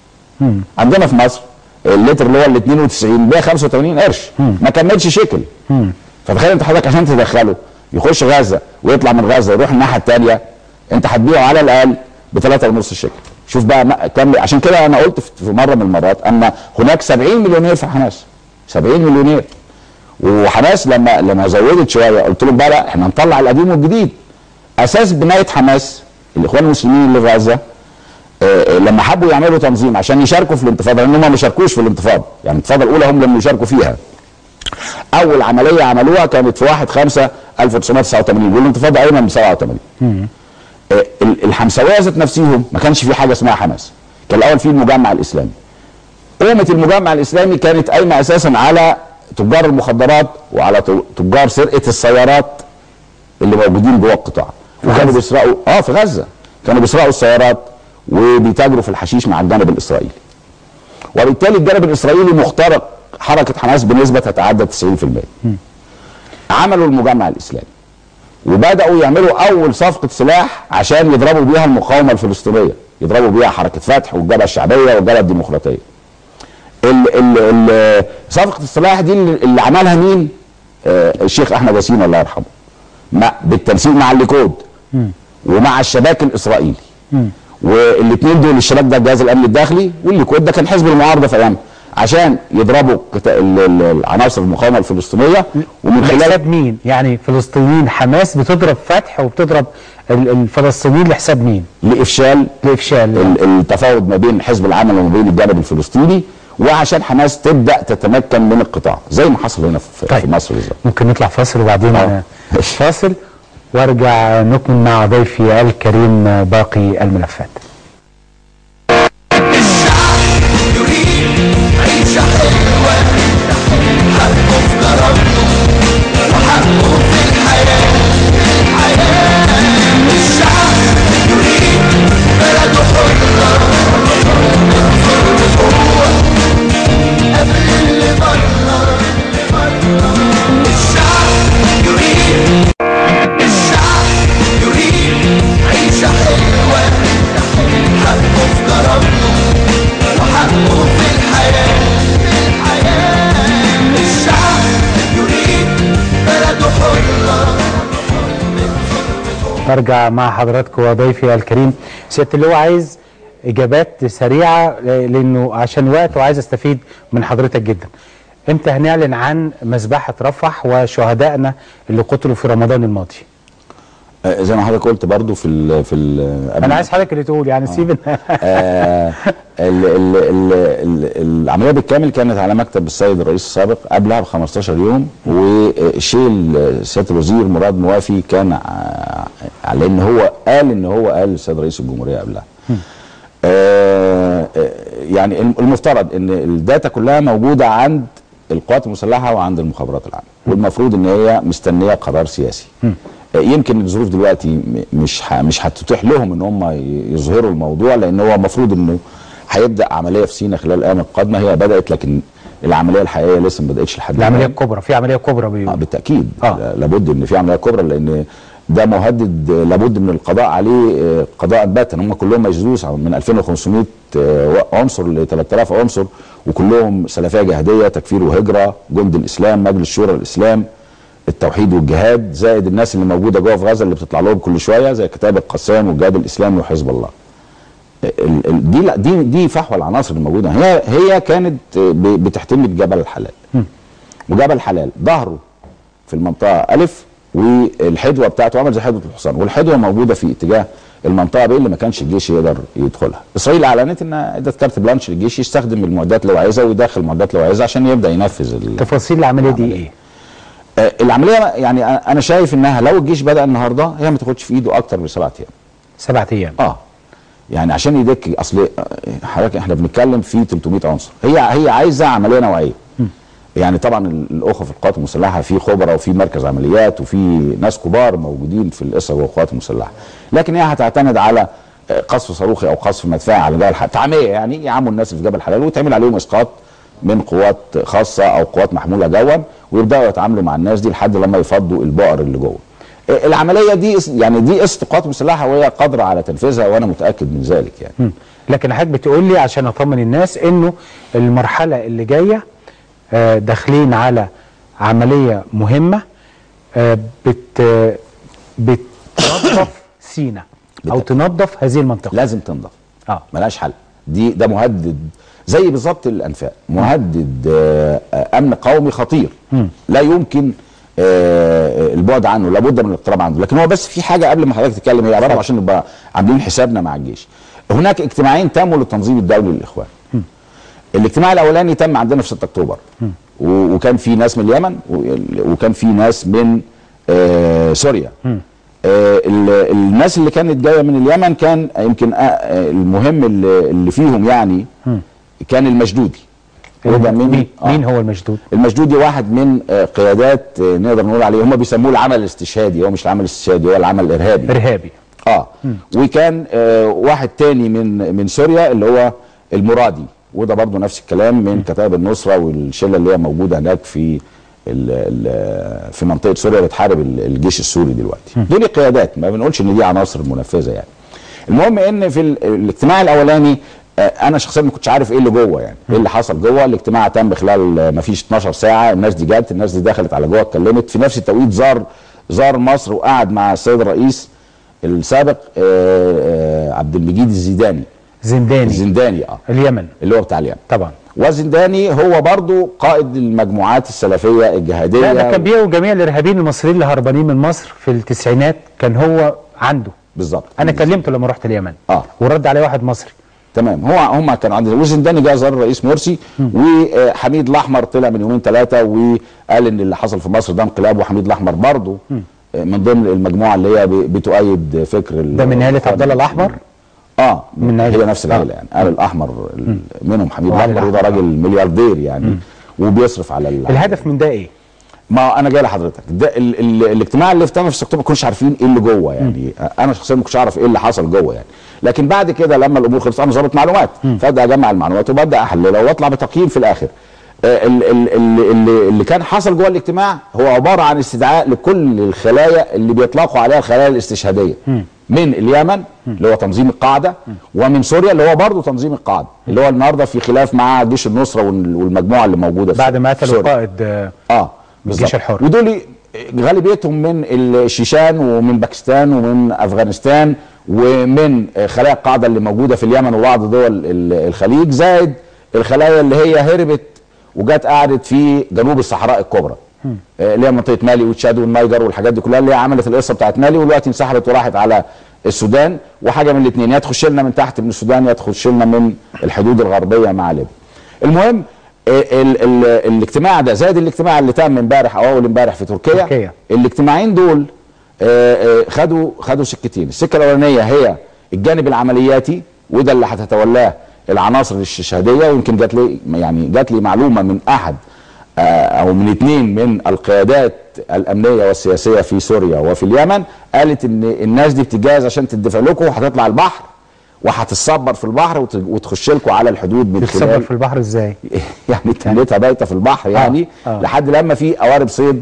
عندنا في مصر اللتر اللي هو ال 92 ب 85 قرش ما كملش شكل فتخيل انت حضرتك عشان تدخله يخش غزه ويطلع من غزه يروح الناحيه الثانيه انت هتبيعه على الاقل ب 3.5 شكل شوف بقى ما- كم عشان كده انا قلت في في مره من المرات ان هناك 70 مليونير في حماس 70 مليونير وحماس لما لما زودت شويه قلت لهم بقى لا احنا هنطلع القديم والجديد اساس بنايه حماس الاخوان المسلمين اللي في غزه آه، آه، لما حبوا يعملوا تنظيم عشان يشاركوا في الانتفاضه لان هم ما شاركوش في الانتفاضه يعني الانتفاضه الاولى هم لم يشاركوا فيها اول عمليه عملوها كانت في 1 5 1989 والانتفاضه ايمن ب 87 آه، ال- الحمساويه ذات نفسهم ما كانش في حاجه اسمها حماس كان الاول في المجمع الاسلامي قومه المجمع الاسلامي كانت قايمه اساسا على تجار المخدرات وعلى ت- تجار سرقه السيارات اللي موجودين جوه القطاع وكانوا غزة. بيسرقوا اه في غزه كانوا بيسرقوا السيارات وبيتاجروا في الحشيش مع الجانب الاسرائيلي وبالتالي الجانب الاسرائيلي مخترق حركه حماس بنسبه تتعدى 90% عملوا المجمع الاسلامي وبداوا يعملوا اول صفقه سلاح عشان يضربوا بيها المقاومه الفلسطينيه يضربوا بيها حركه فتح والجبهه الشعبيه والجبهه الديمقراطيه ال ال ال صفقه السلاح دي اللي اللي عملها مين آه الشيخ احمد ياسين الله يرحمه مع بالتنسيق مع الليكود ومع الشباك الاسرائيلي والاثنين دول الشباك ده الجهاز الامني الداخلي والليكود ده كان حزب المعارضه في ايامها عشان يضربوا قتا- ال- ال- العناصر المقاومه الفلسطينيه ومن خلال لحساب مين؟ يعني فلسطينيين حماس بتضرب فتح وبتضرب ال- الفلسطينيين لحساب مين؟ لافشال لافشال ال- التفاوض ما بين حزب العمل وما بين الجانب الفلسطيني وعشان حماس تبدا تتمكن من القطاع زي ما حصل هنا في, طيب. في مصر بالظبط ممكن نطلع فاصل وبعدين آه. آه. فاصل وارجع نكمل مع ضيفي الكريم آه، باقي الملفات يريد عيشة حلوة حقه في كرامته وحقه في الحياة الحياة الشعب يريد بلده حرة من ظلم هو قبل اللي بره الشعب يريد الشعب يريد عيشة حلوة حقه في كرامته وحقه في الحياة الحياة الشعب يريد بلده حرة من ظلم ارجع مع حضراتكم وضيفي الكريم سياده اللواء عايز اجابات سريعه لانه عشان وقت وعايز استفيد من حضرتك جدا امتى هنعلن عن مذبحه رفح وشهدائنا اللي قتلوا في رمضان الماضي آه، زي ما حضرتك قلت برضو في ال في ال قبل انا عايز حضرتك اللي تقول يعني سيب آه ال ال ال ال العمليه بالكامل كانت على مكتب السيد الرئيس السابق قبلها ب 15 يوم والشيء سياده الوزير مراد موافي كان ع- على ان هو قال ان هو قال للسيد رئيس الجمهوريه قبلها. آه آه، يعني الم- المفترض ان الداتا كلها موجوده عند القوات المسلحه وعند المخابرات العامه والمفروض ان هي مستنيه قرار سياسي. آه، يمكن الظروف دلوقتي م- مش ح- مش هتتيح لهم ان هم ي- يظهروا الموضوع لان هو المفروض انه هيبدا عمليه في سينا خلال الايام القادمه هي بدات لكن العمليه الحقيقيه لسه ما بداتش لحد العمليه الآن. الكبرى في عمليه كبرى آه بيقول بالتاكيد آه. آه. لابد ان في عمليه كبرى لان ده مهدد آه، لابد من القضاء عليه آه، قضاء باتا هم كلهم مجلوس من 2500 آه، عنصر ل 3000 عنصر وكلهم سلفيه جهاديه تكفير وهجره جند الاسلام مجلس شورى الاسلام التوحيد والجهاد زائد الناس اللي موجوده جوه في غزه اللي بتطلع لهم كل شويه زي كتاب القسام والجهاد الاسلامي وحزب الله ال- ال- دي لا دي دي فحوى العناصر الموجوده هي هي كانت آه، ب- بتحتمي جبل الحلال وجبل حلال ظهره في المنطقه الف والحدوه بتاعته عمل زي حدوه الحصان والحدوه موجوده في اتجاه المنطقه ب اللي ما كانش الجيش يقدر يدخلها. اسرائيل اعلنت انها ادت كارت بلانش للجيش يستخدم المعدات اللي هو عايزها ويدخل المعدات اللي هو عايزها عشان يبدا ينفذ ال- تفاصيل العمليه دي ايه؟ آه، العمليه يعني أنا- انا شايف انها لو الجيش بدا النهارده هي ما تاخدش في ايده اكتر من سبعة ايام. سبعة ايام اه يعني عشان يدك اصل آه، حضرتك احنا بنتكلم في 300 عنصر هي هي عايزه عمليه نوعيه يعني طبعا ال- الاخوه في القوات المسلحه في خبراء وفي مركز عمليات وفي ناس كبار موجودين في الاسره والقوات المسلحه لكن هي هتعتمد على آه، قصف صاروخي او قصف مدفعي على جبل الحلال تعميه يعني يعموا الناس اللي في جبل الحلال ويتعمل عليهم اسقاط من قوات خاصه او قوات محموله جوا ويبداوا يتعاملوا مع الناس دي لحد لما يفضوا البؤر اللي جوه آه، العمليه دي اس- يعني دي قصه القوات المسلحه وهي قادره على تنفيذها وانا متاكد من ذلك يعني مم. لكن حضرتك بتقول لي عشان اطمن الناس انه المرحله اللي جايه آه، داخلين على عمليه مهمه آه، بت آه، بتنظف سينا او بت- تنظف هذه المنطقه لازم تنضف اه ملهاش حل دي ده مهدد زي بالظبط الانفاق مهدد آه، آه، امن قومي خطير لا يمكن آه، البعد عنه لابد من الاقتراب عنه لكن هو بس في حاجه قبل ما حضرتك تتكلم هي عباره عشان نبقى عاملين حسابنا مع الجيش هناك اجتماعين تموا للتنظيم الدولي للاخوان الاجتماع الاولاني تم عندنا في 6 اكتوبر و- وكان في ناس من اليمن و- وكان في ناس من آه سوريا آه ال- الناس اللي كانت جايه من اليمن كان يمكن آه، آه، المهم اللي, اللي فيهم يعني كان المشدودي وده من مين, آه. مين هو المشدود المشدودي واحد من آه، قيادات آه، نقدر نقول عليه هم بيسموه العمل الاستشهادي هو مش العمل الاستشهادي هو العمل الارهابي ارهابي اه وكان آه واحد تاني من من سوريا اللي هو المرادي وده برضه نفس الكلام من كتائب النصره والشله اللي هي موجوده هناك في ال ال في منطقه سوريا بتحارب ال- الجيش السوري دلوقتي دول قيادات ما بنقولش ان دي عناصر منفذه يعني المهم ان في ال- الاجتماع الاولاني آه، انا شخصيا ما كنتش عارف ايه اللي جوه يعني ايه اللي حصل جوه الاجتماع تم خلال آه، ما فيش 12 ساعه الناس دي جت الناس دي دخلت على جوه اتكلمت في نفس التوقيت زار زار مصر وقعد مع السيد الرئيس السابق آه، آه، عبد المجيد الزيداني زنداني الزنداني اه اليمن اللي هو بتاع اليمن طبعا والزنداني هو برضو قائد المجموعات السلفيه الجهاديه لا ده كان بيقوا جميع الارهابيين المصريين اللي هربانين من مصر في التسعينات كان هو عنده بالظبط انا كلمته لما رحت اليمن آه. ورد عليه واحد مصري تمام هو هم كانوا عندنا والزنداني جه زار الرئيس مرسي وحميد الاحمر طلع من يومين ثلاثه وقال ان اللي حصل في مصر ده انقلاب وحميد الاحمر برضه آه، من ضمن المجموعه اللي هي ب- بتؤيد فكر ال- ده من عيلة عبد الله الأحمر؟ اه من من عيلة- هي نفس العيله آه. يعني قال الاحمر ال- منهم حميد وعلي الاحمر وده الأحمر. راجل ملياردير يعني وبيصرف على ال- الهدف من ده ايه؟ ما انا جاي لحضرتك ده ال ال الاجتماع اللي في 8 في اكتوبر ما كناش عارفين ايه اللي جوه يعني انا شخصيا ما كنتش عارف ايه اللي حصل جوه يعني لكن بعد كده لما الامور خلصت انا ظابط معلومات فابدا اجمع المعلومات وببدا احللها واطلع بتقييم في الاخر آه، ال- ال- ال- اللي, اللي كان حصل جوه الاجتماع هو عباره عن استدعاء لكل الخلايا اللي بيطلقوا عليها الخلايا الاستشهاديه من اليمن اللي هو تنظيم القاعده ومن سوريا اللي هو برضه تنظيم القاعده اللي هو النهارده في خلاف مع جيش النصره وال- والمجموعه اللي موجوده في بعد ما قتلوا سوريا. قائد آه، اه الجيش بالظبط. الحر. ودول غالبيتهم من الشيشان ومن باكستان ومن افغانستان ومن خلايا القاعده اللي موجوده في اليمن وبعض دول ال- الخليج زائد الخلايا اللي هي هربت وجت قعدت في جنوب الصحراء الكبرى آه، اللي هي منطقه مالي وتشاد والنيجر والحاجات دي كلها اللي هي عملت القصه بتاعت مالي ودلوقتي انسحبت وراحت على السودان وحاجه من الاثنين يا تخش لنا من تحت من السودان يا تخش لنا من الحدود الغربيه مع ليبيا. المهم ال ال الاجتماع ده زائد الاجتماع اللي تم امبارح او اول امبارح في تركيا, تركيا. الاجتماعين دول آه، آه، خدوا خدوا سكتين السكه الاولانيه هي الجانب العملياتي وده اللي هتتولاه العناصر الاستشهاديه ويمكن جات لي يعني جات لي معلومه من احد آه، او من اثنين من القيادات الامنيه والسياسيه في سوريا وفي اليمن قالت ان الناس دي بتتجهز عشان تدفع لكم وهتطلع البحر وهتتصبر في البحر وت- وتخش لكم على الحدود من بتصبر خلال في البحر ازاي؟ يعني تنتها بايته في البحر يعني آه. لحد لما في قوارب صيد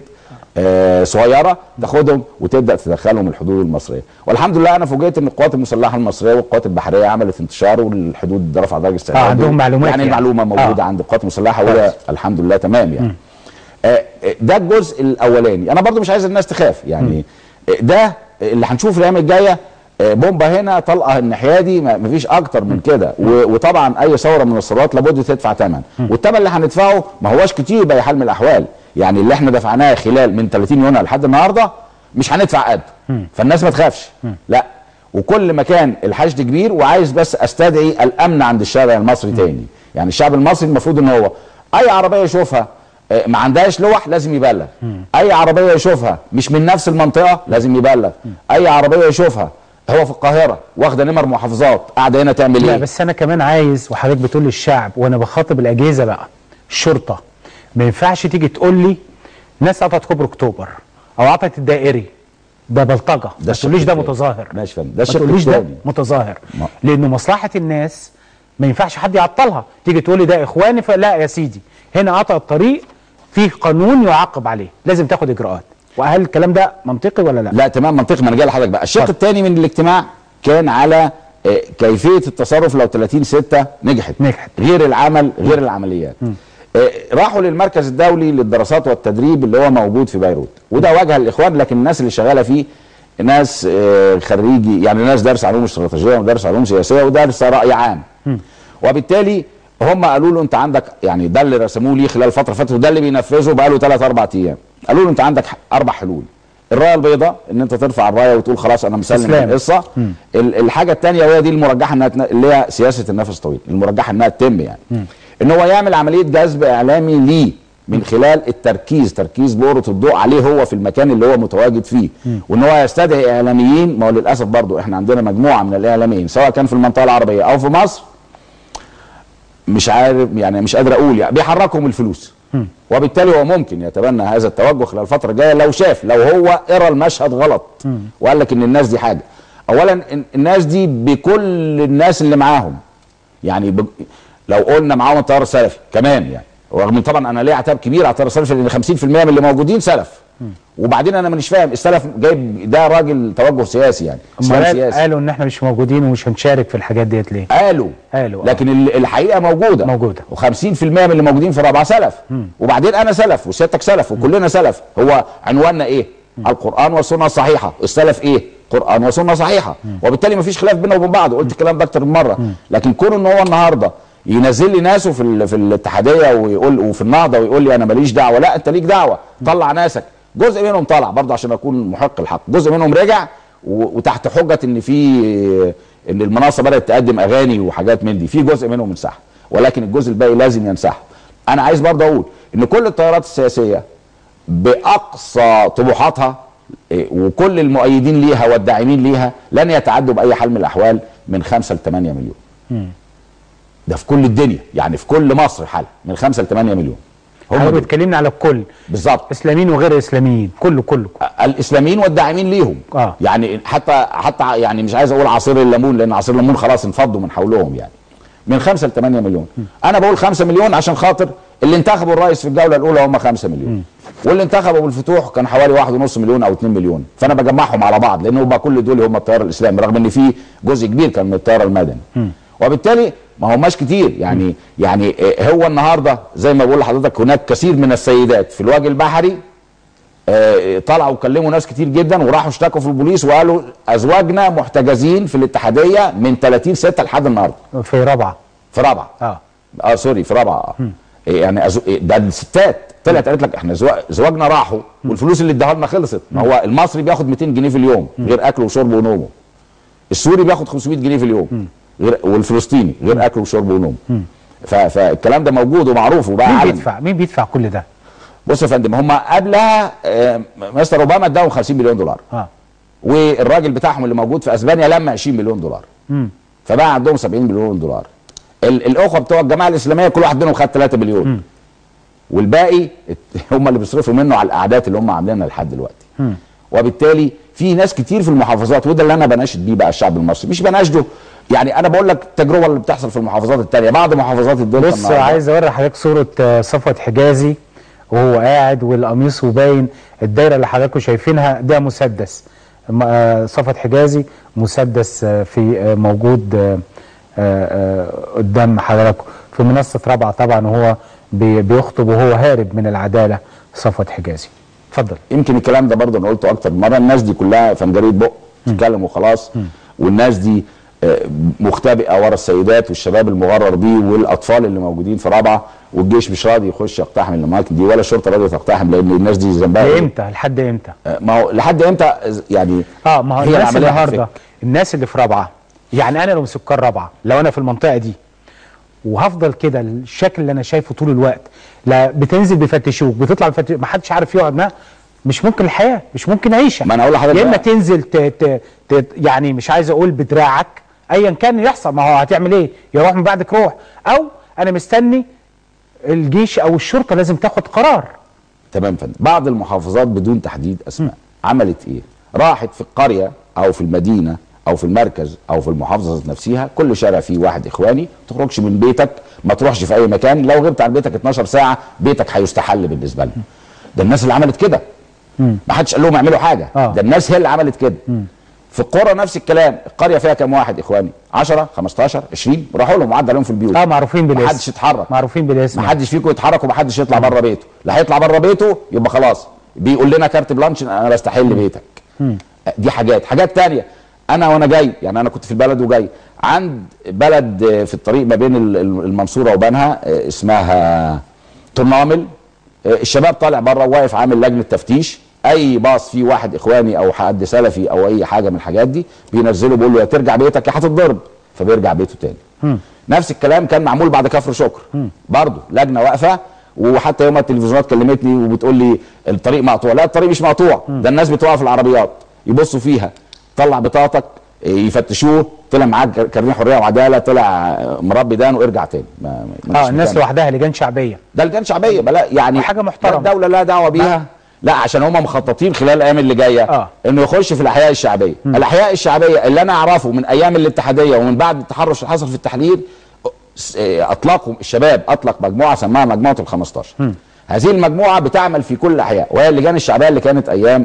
آه صغيره تاخدهم وتبدا تدخلهم الحدود المصريه والحمد لله انا فوجئت ان القوات المسلحه المصريه والقوات البحريه عملت انتشار والحدود رفع درجه استعداد عندهم معلومات يعني, يعني. المعلومه موجوده آه. عند القوات المسلحه وده الحمد لله تمام يعني آه، آه، ده الجزء الاولاني انا برضو مش عايز الناس تخاف يعني آه، ده اللي هنشوفه الايام الجايه آه، بومبا هنا طلقه الناحيه دي ما- مفيش اكتر من كده و- وطبعا اي ثوره من الثورات لابد تدفع ثمن والثمن اللي هندفعه ما هوش كتير باي حال من الاحوال يعني اللي احنا دفعناه خلال من 30 يونيو لحد النهارده مش هندفع قد فالناس ما تخافش لا وكل ما كان الحشد كبير وعايز بس استدعي الامن عند الشارع المصري تاني يعني الشعب المصري المفروض ان هو اي عربيه يشوفها آه، ما عندهاش لوح لازم يبلغ اي عربيه يشوفها مش من نفس المنطقه لازم يبلغ اي عربيه يشوفها هو في القاهره واخده نمر محافظات قاعده هنا تعمل لا ايه بس انا كمان عايز وحضرتك بتقول للشعب وانا بخاطب الاجهزه بقى الشرطه ما ينفعش تيجي تقول لي ناس قطعت كوبري اكتوبر او قطعت الدائري ده بلطجه ما الشق تقوليش ده التاني. متظاهر ماشي فندم ده ما الشق تقوليش ده التاني. متظاهر ما- لانه مصلحه الناس ما ينفعش حد يعطلها تيجي تقول لي ده اخواني فلا يا سيدي هنا قطع الطريق في قانون يعاقب عليه لازم تاخد اجراءات وهل الكلام ده منطقي ولا لا لا تمام منطقي ما انا جاي لحضرتك بقى الشق اتفضل. الثاني من الاجتماع كان على آه، كيفيه التصرف لو 30 6 نجحت نجحت. غير العمل غير العمليات آه، راحوا للمركز الدولي للدراسات والتدريب اللي هو موجود في بيروت وده واجهه للاخوان لكن الناس اللي شغاله فيه ناس آه، خريجي يعني ناس دارس علوم استراتيجيه ودارس علوم سياسيه ودارس راي عام وبالتالي هم قالوا له انت عندك يعني ده اللي رسموه ليه خلال فتره فاتت وده اللي بينفذه بقى له ثلاث اربع ايام قالوا له انت عندك ح- اربع حلول الرايه البيضاء ان انت ترفع الرايه وتقول خلاص انا مسلم استسلام. القصه ال- الحاجه الثانيه وهي دي المرجحه انها تن- اللي هي سياسه النفس الطويل المرجحه انها تتم يعني ان هو يعمل عمليه جذب اعلامي ليه من خلال التركيز تركيز بؤرة الضوء عليه هو في المكان اللي هو متواجد فيه وان هو يستدعي اعلاميين ما هو للاسف برضو احنا عندنا مجموعه من الاعلاميين سواء كان في المنطقه العربيه او في مصر مش عارف يعني مش قادر اقول يعني بيحركهم الفلوس وبالتالي هو ممكن يتبنى هذا التوجه خلال الفتره الجايه لو شاف لو هو قرا المشهد غلط وقال لك ان الناس دي حاجه اولا إن- الناس دي بكل الناس اللي معاهم يعني ب... لو قلنا معاهم التيار السلفي كمان يعني رغم إن طبعا انا ليه عتاب كبير على التيار السلفي لان 50% من اللي موجودين سلف وبعدين انا مش فاهم السلف جايب ده راجل توجه سياسي يعني اسلام امال سياسي قالوا ان احنا مش موجودين ومش هنشارك في الحاجات ديت ليه قالوا قالوا، آه. لكن ال- الحقيقه موجوده موجودة. و50% من اللي موجودين في رابعه سلف وبعدين انا سلف وسيادتك سلف وكلنا سلف هو عنواننا ايه القران والسنه الصحيحه السلف ايه قران وسنه صحيحه وبالتالي مفيش خلاف بيننا وبين بعض قلت الكلام ده اكتر من مره لكن كون ان هو النهارده ينزل لي ناسه في ال- في الاتحاديه ويقول وفي النهضه ويقول لي انا ماليش دعوه لا انت ليك دعوه طلع ناسك جزء منهم طلع برضه عشان اكون محق الحق جزء منهم رجع و- وتحت حجه ان في ان المنصه بدات تقدم اغاني وحاجات من دي في جزء منهم انسحب ولكن الجزء الباقي لازم ينسحب انا عايز برضه اقول ان كل التيارات السياسيه باقصى طموحاتها إيه، وكل المؤيدين ليها والداعمين ليها لن يتعدوا باي حال من الاحوال من 5 ل 8 مليون ده في كل الدنيا يعني في كل مصر حال من 5 ل 8 مليون هم احنا دول. بتكلمنا على الكل بالظبط اسلاميين وغير اسلاميين كله كله الاسلاميين والداعمين ليهم آه. يعني حتى حتى يعني مش عايز اقول عصير الليمون لان عصير الليمون خلاص انفضوا من حولهم يعني من 5 ل 8 مليون انا بقول 5 مليون عشان خاطر اللي انتخبوا الرئيس في الجوله الاولى هم 5 مليون واللي انتخبوا بالفتوح كان حوالي 1.5 مليون او 2 مليون فانا بجمعهم على بعض لان هم كل دول هم التيار الاسلامي رغم ان في جزء كبير كان من التيار المدني وبالتالي ما هماش كتير يعني يعني آه، هو النهارده زي ما بقول لحضرتك هناك كثير من السيدات في الوجه البحري آه، طلعوا وكلموا ناس كتير جدا وراحوا اشتكوا في البوليس وقالوا ازواجنا محتجزين في الاتحاديه من 30 6 لحد النهارده في رابعه في رابعه اه اه سوري في رابعه اه إيه يعني أزو... إيه ده الستات طلعت قالت لك احنا زوا... زواجنا راحوا والفلوس اللي اداها لنا خلصت ما هو المصري بياخد 200 جنيه في اليوم غير اكله وشربه ونومه السوري بياخد 500 جنيه في اليوم غير والفلسطيني غير اكله وشربه ونومه ف... فالكلام ده موجود ومعروف وبقى مين علني. بيدفع مين بيدفع كل ده بص يا فندم هم قبلها آه، مستر اوباما اداهم 50 مليون دولار اه والراجل بتاعهم اللي موجود في اسبانيا لما 20 مليون دولار فبقى عندهم 70 مليون دولار ال- الاخوه بتوع الجماعه الاسلاميه كل واحد منهم خد 3 مليون والباقي ات- هم اللي بيصرفوا منه على الاعداد اللي هم عاملينها لحد دلوقتي وبالتالي في ناس كتير في المحافظات وده اللي انا بناشد بيه بقى الشعب المصري مش بناشده يعني انا بقول لك التجربه اللي بتحصل في المحافظات التانية بعض محافظات الدلتا بص النهاردة. عايز اوري حضرتك صوره آه، صفوت حجازي وهو قاعد والقميص وباين الدايره اللي حضراتكم شايفينها ده مسدس م- آه، صفوت حجازي مسدس آه، في آه، موجود آه، آه، آه، قدام حضراتكم في منصه رابعه طبعا وهو بي- بيخطب وهو هارب من العداله صفوت حجازي اتفضل يمكن الكلام ده برضه انا قلته اكتر من مره الناس دي كلها فنجريه بق تتكلم وخلاص والناس دي آه، مختبئه ورا السيدات والشباب المغرر بيه والاطفال اللي موجودين في رابعه والجيش مش راضي يخش يقتحم الاماكن دي ولا الشرطه راضيه تقتحم لان الناس دي ذنبها إيه؟ امتى لحد امتى آه، ما هو لحد امتى يعني اه ما هو هي الناس العملية النهارده هتفك. الناس اللي في رابعه يعني انا لو من سكان رابعه لو انا في المنطقه دي وهفضل كده الشكل اللي انا شايفه طول الوقت لا بتنزل بيفتشوك بتطلع بيفتشوك ما حدش عارف يقعد معاه مش ممكن الحياه مش ممكن عيشه ما أنا أقول لحضرتك يا اما بقى. تنزل ت... ت... ت... يعني مش عايز اقول بدراعك ايا كان يحصل ما هو هتعمل ايه يروح من بعدك روح او انا مستني الجيش او الشرطه لازم تاخد قرار تمام فندم بعض المحافظات بدون تحديد اسماء عملت ايه راحت في القريه او في المدينه او في المركز او في المحافظه ذات نفسها كل شارع فيه واحد اخواني ما تخرجش من بيتك ما تروحش في اي مكان لو غبت عن بيتك 12 ساعه بيتك هيستحل بالنسبه لهم ده الناس اللي عملت كده ما حدش قال لهم اعملوا حاجه آه. ده الناس هي اللي عملت كده في القرى نفس الكلام القريه فيها كام واحد اخواني 10 15 20 راحوا لهم وعدى عليهم في البيوت اه معروفين بالاسم ما حدش اتحرك معروفين بالاسم ما حدش فيكم يتحرك وما حدش يطلع بره بيته لا هيطلع بره بيته يبقى خلاص بيقول لنا كارت بلانش انا بستحل بيتك دي حاجات حاجات تانية انا وانا جاي يعني انا كنت في البلد وجاي عند بلد آه، في الطريق ما بين ال- ال- المنصوره وبنها آه، اسمها ترنامل آه، الشباب طالع بره واقف عامل لجنه تفتيش اي باص فيه واحد اخواني او حد سلفي او اي حاجه من الحاجات دي بينزله بيقول له يا ترجع بيتك يا هتتضرب فبيرجع بيته تاني نفس الكلام كان معمول بعد كفر شكر برضه لجنه واقفه وحتى يوم التلفزيونات كلمتني وبتقول لي الطريق مقطوع لا الطريق مش مقطوع ده الناس بتوقف العربيات يبصوا فيها طلع بطاقتك يفتشوه طلع معاك كارنيه حريه وعداله طلع مربي دان وارجع تاني ما ما- اه مفيش الناس مكان. لوحدها لجان شعبيه ده لجان شعبيه بلا يعني حاجة محترمة. لا الدوله لا دعوه بيها لا عشان هم مخططين خلال الايام اللي جايه آه. انه يخش في الاحياء الشعبيه الاحياء الشعبيه اللي انا اعرفه من ايام الاتحاديه ومن بعد التحرش اللي حصل في التحرير س- آه، اطلقوا الشباب اطلق مجموعه سماها مجموعه ال 15 هذه المجموعه بتعمل في كل الاحياء وهي اللجان الشعبيه اللي كانت ايام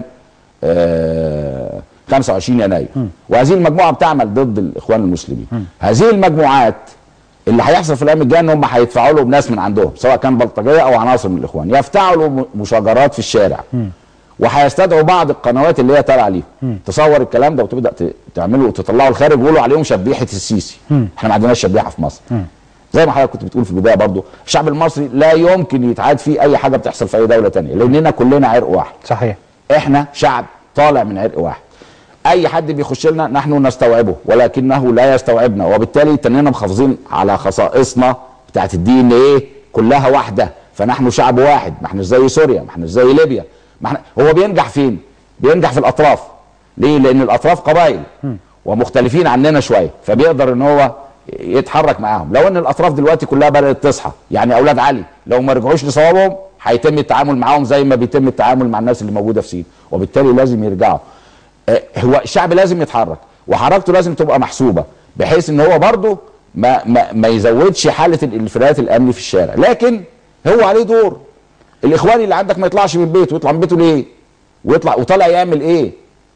آه 25 يناير وهذه المجموعه بتعمل ضد الاخوان المسلمين هذه المجموعات اللي هيحصل في الايام الجايه ان هم هيدفعوا له بناس من عندهم سواء كان بلطجيه او عناصر من الاخوان يفتعوا له م- مشاجرات في الشارع وهيستدعوا بعض القنوات اللي هي تابعه ليهم تصور الكلام ده وتبدا ت- تعملوا وتطلعوا الخارج ويقولوا عليهم شبيحه السيسي احنا ما عندناش شبيحه في مصر زي ما حضرتك كنت بتقول في البدايه برضو الشعب المصري لا يمكن يتعاد فيه اي حاجه بتحصل في اي دوله تانية لاننا كلنا عرق واحد صحيح احنا شعب طالع من عرق واحد اي حد بيخش لنا نحن نستوعبه ولكنه لا يستوعبنا وبالتالي تننا محافظين على خصائصنا بتاعت الدي ان ايه كلها واحده فنحن شعب واحد ما احنا زي سوريا ما احنا زي ليبيا ما احنا هو بينجح فين بينجح في الاطراف ليه لان الاطراف قبائل ومختلفين عننا شويه فبيقدر ان هو يتحرك معاهم لو ان الاطراف دلوقتي كلها بدات تصحى يعني اولاد علي لو ما رجعوش لصوابهم هيتم التعامل معاهم زي ما بيتم التعامل مع الناس اللي موجوده في سينا وبالتالي لازم يرجعوا آه، هو الشعب لازم يتحرك وحركته لازم تبقى محسوبه بحيث ان هو برضه ما ما ما يزودش حاله الانفلات الامني في الشارع لكن هو عليه دور الاخواني اللي عندك ما يطلعش من بيته يطلع من بيته ليه ويطلع وطالع يعمل ايه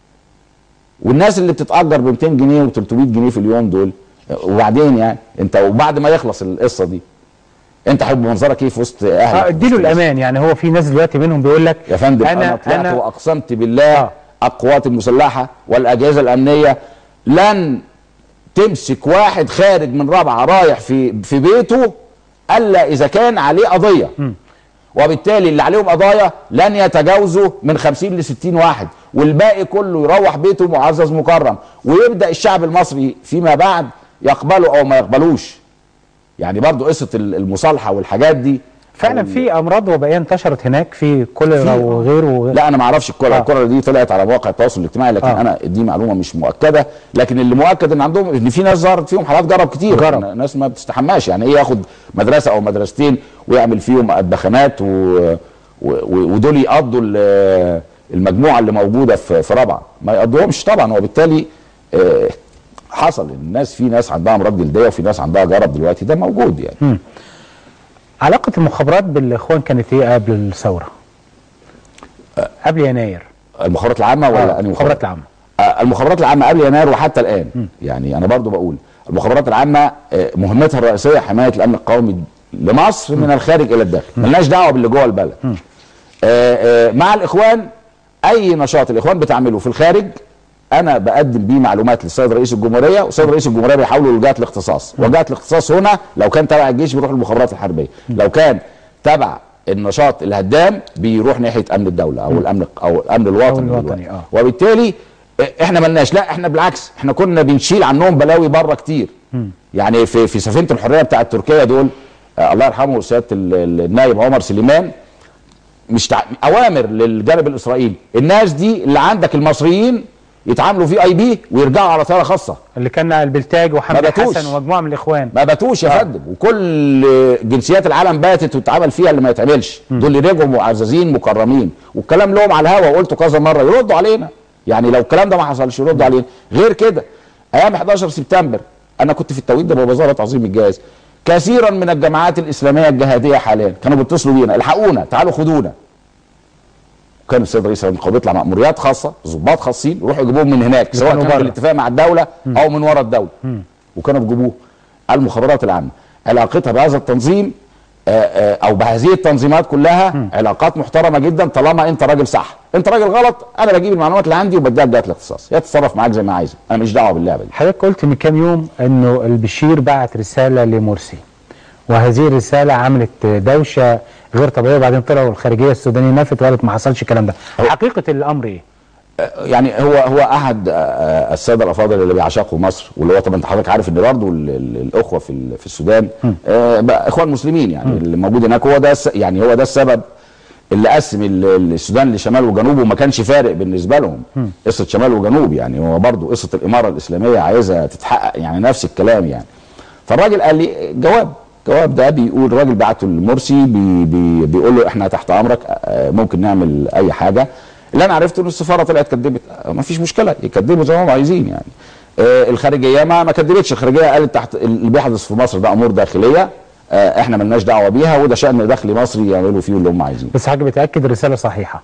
والناس اللي بتتاجر ب 200 جنيه و300 جنيه في اليوم دول آه، وبعدين يعني انت وبعد ما يخلص القصه دي انت هيبقى منظرك ايه في وسط اهلك اه اديله الامان يعني هو في ناس دلوقتي منهم بيقول لك يا فندم انا, أنا طلعت واقسمت بالله آه. القوات المسلحه والاجهزه الامنيه لن تمسك واحد خارج من رابعه رايح في في بيته الا اذا كان عليه قضيه وبالتالي اللي عليهم قضايا لن يتجاوزوا من 50 ل 60 واحد والباقي كله يروح بيته معزز مكرم ويبدا الشعب المصري فيما بعد يقبله او ما يقبلوش يعني برضو قصه المصالحه والحاجات دي فعلا في امراض وبائيه انتشرت هناك في كوليرا في- وغيره لا انا ما اعرفش الكره آه. آه. الكره دي طلعت على مواقع التواصل الاجتماعي لكن آه. آه. انا دي معلومه مش مؤكده لكن اللي مؤكد ان عندهم ان في ناس ظهرت فيهم حالات جرب كتير جرب. ناس ما بتستحماش يعني ايه ياخد مدرسه او مدرستين ويعمل فيهم الدخنات و... و... و- ودول يقضوا ال- المجموعه اللي موجوده في في رابعه ما يقضوهمش طبعا وبالتالي آه، حصل الناس في ناس عندها امراض جلديه وفي ناس عندها جرب دلوقتي ده موجود يعني علاقه المخابرات بالاخوان كانت ايه قبل الثوره؟ قبل يناير المخابرات العامه ولا آه، أنهي المخابرات العامه آه، المخابرات العامه قبل يناير وحتى الان يعني انا برضو بقول المخابرات العامه آه، مهمتها الرئيسيه حمايه الامن القومي لمصر من الخارج الى الداخل ملناش دعوه باللي جوه البلد آه، آه، مع الاخوان اي نشاط الاخوان بتعمله في الخارج انا بقدم بيه معلومات للسيد رئيس الجمهوريه والسيد رئيس الجمهوريه بيحاولوا لجهات الاختصاص وجهات الاختصاص هنا لو كان تبع الجيش بيروح المخابرات الحربيه لو كان تبع النشاط الهدام بيروح ناحيه امن الدوله او الامن او الامن الوطني الوطني، دلوقتي. آه. وبالتالي احنا ملناش لا احنا بالعكس احنا كنا بنشيل عنهم بلاوي بره كتير يعني في في سفينه الحريه بتاعت تركيا دول آه الله يرحمه سياده ال- ال- النائب عمر سليمان مش تع... اوامر للجانب الاسرائيلي الناس دي اللي عندك المصريين يتعاملوا في اي بي ويرجعوا على طياره خاصه اللي كان البلتاج ما وحمدي باتوش. حسن ومجموعه من الاخوان ما باتوش يا فندم وكل جنسيات العالم باتت واتعمل فيها اللي ما يتعملش دول اللي رجعوا معززين مكرمين والكلام لهم على الهوا وقلته كذا مره يردوا علينا يعني لو الكلام ده ما حصلش يردوا علينا غير كده ايام 11 سبتمبر انا كنت في التوقيت ده بوزاره عظيم الجهاز كثيرا من الجماعات الاسلاميه الجهاديه حاليا كانوا بيتصلوا بينا الحقونا تعالوا خدونا كان السيد رئيس النقابه بيطلع مأموريات خاصه ضباط خاصين يروحوا يجيبوهم من هناك سواء كانوا كان بره. بالاتفاق مع الدوله او من وراء الدوله وكانوا بيجيبوه المخابرات العامه علاقتها بهذا التنظيم آه، آه، او بهذه التنظيمات كلها علاقات محترمه جدا طالما انت راجل صح انت راجل غلط انا بجيب المعلومات اللي عندي وبديها لجهه الاختصاص هي تتصرف معاك زي ما عايزه انا ماليش دعوه باللعبه دي حضرتك قلت من كام يوم انه البشير بعت رساله لمرسي وهذه الرساله عملت دوشه غير طبيعيه وبعدين طلعوا الخارجيه السودانيه نفت وقالت ما حصلش الكلام ده حقيقه الامر ايه؟ يعني هو هو احد آه، آه، الساده الافاضل اللي بيعشقوا مصر واللي هو طبعا انت حضرتك عارف ان برضه ال- ال- الاخوه في ال- في السودان آه، بقى اخوان مسلمين يعني اللي موجود هناك هو ده الس- يعني هو ده السبب اللي قسم ال- السودان لشمال وجنوب وما كانش فارق بالنسبه لهم قصه شمال وجنوب يعني هو برضه قصه الاماره الاسلاميه عايزه تتحقق يعني نفس الكلام يعني فالراجل قال لي جواب جواب ده بيقول الراجل بعته لمرسي بي بي بيقول له احنا تحت امرك آه، ممكن نعمل اي حاجه اللي انا عرفته ان السفاره طلعت كدبت آه، ما فيش مشكله يكدبوا زي ما هم عايزين يعني آه، الخارجيه ما ما كدبتش الخارجيه قالت تحت اللي بيحدث في مصر ده امور داخليه آه، احنا ملناش دعوه بيها وده شان داخلي مصري يعملوا فيه اللي هم عايزينه بس حاجه بتاكد الرساله صحيحه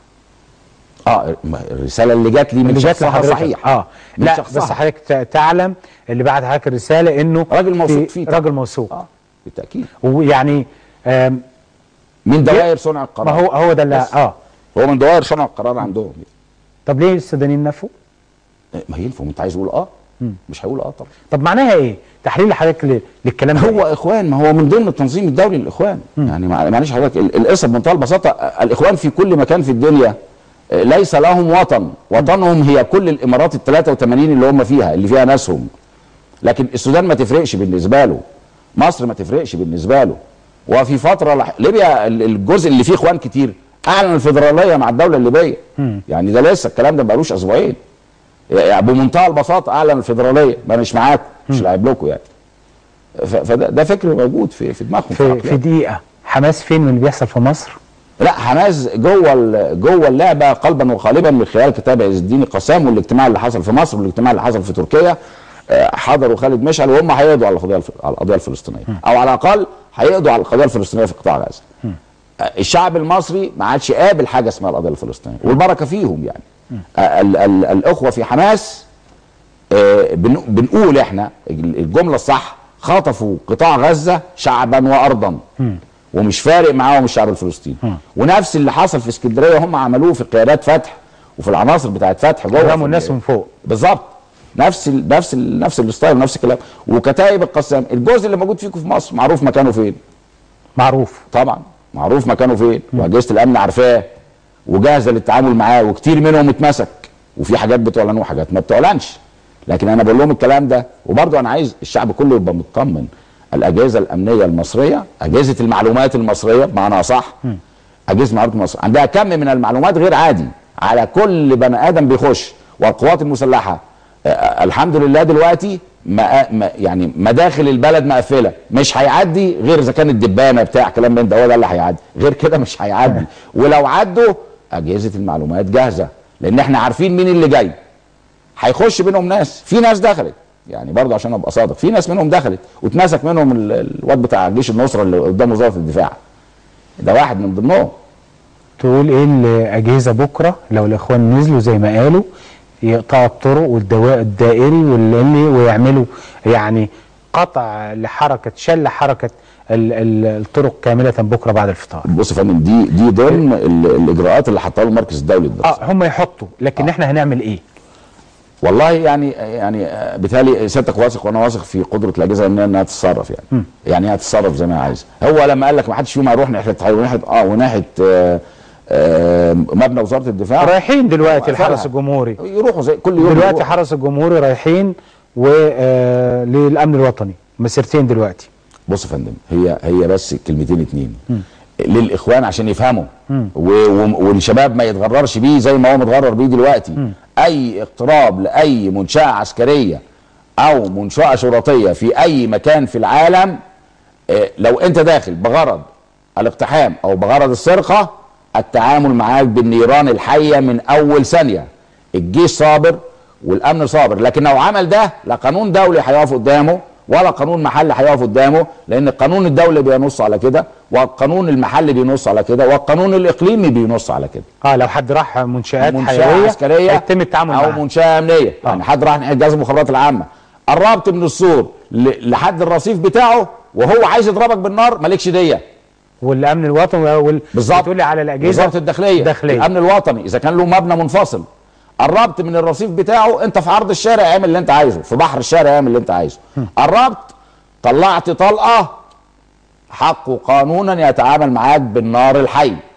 اه ما الرساله اللي جات لي من اللي جات شخصها لحضرتك صحيح اه من لا شخصها. بس حضرتك ت- تعلم اللي بعت حضرتك الرساله انه راجل موثوق في- فيه طبعا. راجل موثوق اه بالتاكيد ويعني آم، من دوائر صنع القرار ما هو هو ده اللي بس. اه هو من دوائر صنع القرار عندهم طب ليه السودانيين نفوا؟ ما ينفع انت عايز تقول اه مش هيقول اه طبعا طب معناها ايه؟ تحليل حضرتك ل- للكلام ده هو اخوان ما هو من ضمن التنظيم الدولي للاخوان يعني مع- معلش حضرتك ال- القصه بمنتهى البساطه آه، الاخوان في كل مكان في الدنيا آه، ليس لهم وطن وطنهم هي كل الامارات ال 83 اللي هم فيها اللي فيها ناسهم لكن السودان ما تفرقش بالنسبه له مصر ما تفرقش بالنسبه له وفي فتره لح... ليبيا ال- الجزء اللي فيه اخوان كتير اعلن الفدراليه مع الدوله الليبيه يعني ده لسه الكلام ده بقالوش اسبوعين يعني بمنتهى البساطه اعلن الفدراليه ما مش معاكم مش لاعب لكم يعني ف- فده ده فكر موجود في في دماغهم في, عقلهم. في دقيقه حماس فين من اللي بيحصل في مصر؟ لا حماس جوه ال- جوه اللعبه قلبا وقالبا من خلال كتاب عز الدين قسام والاجتماع اللي حصل في مصر والاجتماع اللي حصل في تركيا آه، حضروا خالد مشعل وهم هيقضوا على القضيه الف- على القضيه الفلسطينيه او على الاقل هيقضوا على القضيه الفلسطينيه في قطاع غزه. آه، الشعب المصري ما عادش قابل حاجه اسمها القضيه الفلسطينيه والبركه فيهم يعني. آه، ال ال الاخوه في حماس آه، بن- بنقول احنا الجمله الصح خطفوا قطاع غزه شعبا وارضا ومش فارق معاهم الشعب الفلسطيني ونفس اللي حصل في اسكندريه هم عملوه في قيادات فتح وفي العناصر بتاعت فتح جوه في رموا الناس ال- من فوق بالظبط نفس ال نفس ال نفس الستايل نفس الكلام وكتائب القسام الجزء اللي موجود فيكم في مصر معروف مكانه فين معروف طبعا معروف مكانه فين واجهزه الامن عارفاه وجاهزه للتعامل معاه وكتير منهم اتمسك وفي حاجات بتعلن وحاجات ما بتعلنش لكن انا بقول لهم الكلام ده وبرضه انا عايز الشعب كله يبقى مطمن الاجهزه الامنيه المصريه اجهزه المعلومات المصريه بمعنى صح اجهزه المعلومات المصريه عندها كم من المعلومات غير عادي على كل بني ادم بيخش والقوات المسلحه آه، الحمد لله دلوقتي ما ما- يعني مداخل البلد مقفله مش هيعدي غير اذا كان الدبانه بتاع كلام من ده هو ده اللي هيعدي غير كده مش هيعدي ولو عدوا اجهزه المعلومات جاهزه لان احنا عارفين مين اللي جاي هيخش بينهم ناس في ناس دخلت يعني برضه عشان ابقى صادق في ناس منهم دخلت واتمسك منهم ال- الواد بتاع جيش النصره اللي قدام وزاره الدفاع ده واحد من ضمنهم تقول ايه الاجهزه بكره لو الاخوان نزلوا زي ما قالوا يقطعوا الطرق والدواء الدائري واللي ويعملوا يعني قطع لحركه شل حركه ال- ال- الطرق كامله بكره بعد الفطار بص يا فندم دي دي ضمن ال- الاجراءات اللي حطها له المركز الدولي للدراسات اه هم يحطوا لكن احنا هنعمل ايه؟ والله يعني يعني آه، بالتالي سيادتك واثق وانا واثق في قدره الاجهزه الامنيه انها تتصرف يعني يعني هي تتصرف زي ما هي عايزه هو لما قال لك ما حدش فيهم هيروح ناحيه وناحيه اه وناحيه آه آه مبنى وزاره الدفاع رايحين دلوقتي وقفلها. الحرس الجمهوري يروحوا زي كل يوم دلوقتي يروحوا. حرس الجمهوري رايحين وللامن الوطني مسيرتين دلوقتي بص يا فندم هي هي بس كلمتين اتنين للاخوان عشان يفهموا و- و- والشباب ما يتغررش بيه زي ما هو متغرر بيه دلوقتي اي اقتراب لاي منشاه عسكريه او منشاه شرطيه في اي مكان في العالم آه، لو انت داخل بغرض الاقتحام او بغرض السرقه التعامل معاك بالنيران الحيه من اول ثانيه الجيش صابر والامن صابر لكن لو عمل ده لا قانون دولي هيقف قدامه ولا قانون محلي هيقف قدامه لان القانون الدولي بينص على كده والقانون المحلي بينص على كده والقانون الاقليمي بينص على كده اه لو حد راح منشآت منشاه حيويه عسكريه يتم التعامل او معاها منشاه امنيه يعني حد راح ناحيه جهاز المخابرات العامه قربت من السور ل- لحد الرصيف بتاعه وهو عايز يضربك بالنار مالكش ديه والامن الوطني وال... بالظبط بتقول لي على الاجهزه وزاره الداخليه الداخليه الامن الوطني اذا كان له مبنى منفصل قربت من الرصيف بتاعه انت في عرض الشارع اعمل اللي انت عايزه في بحر الشارع اعمل اللي انت عايزه قربت طلعت طلقه حقه قانونا يتعامل معاك بالنار الحي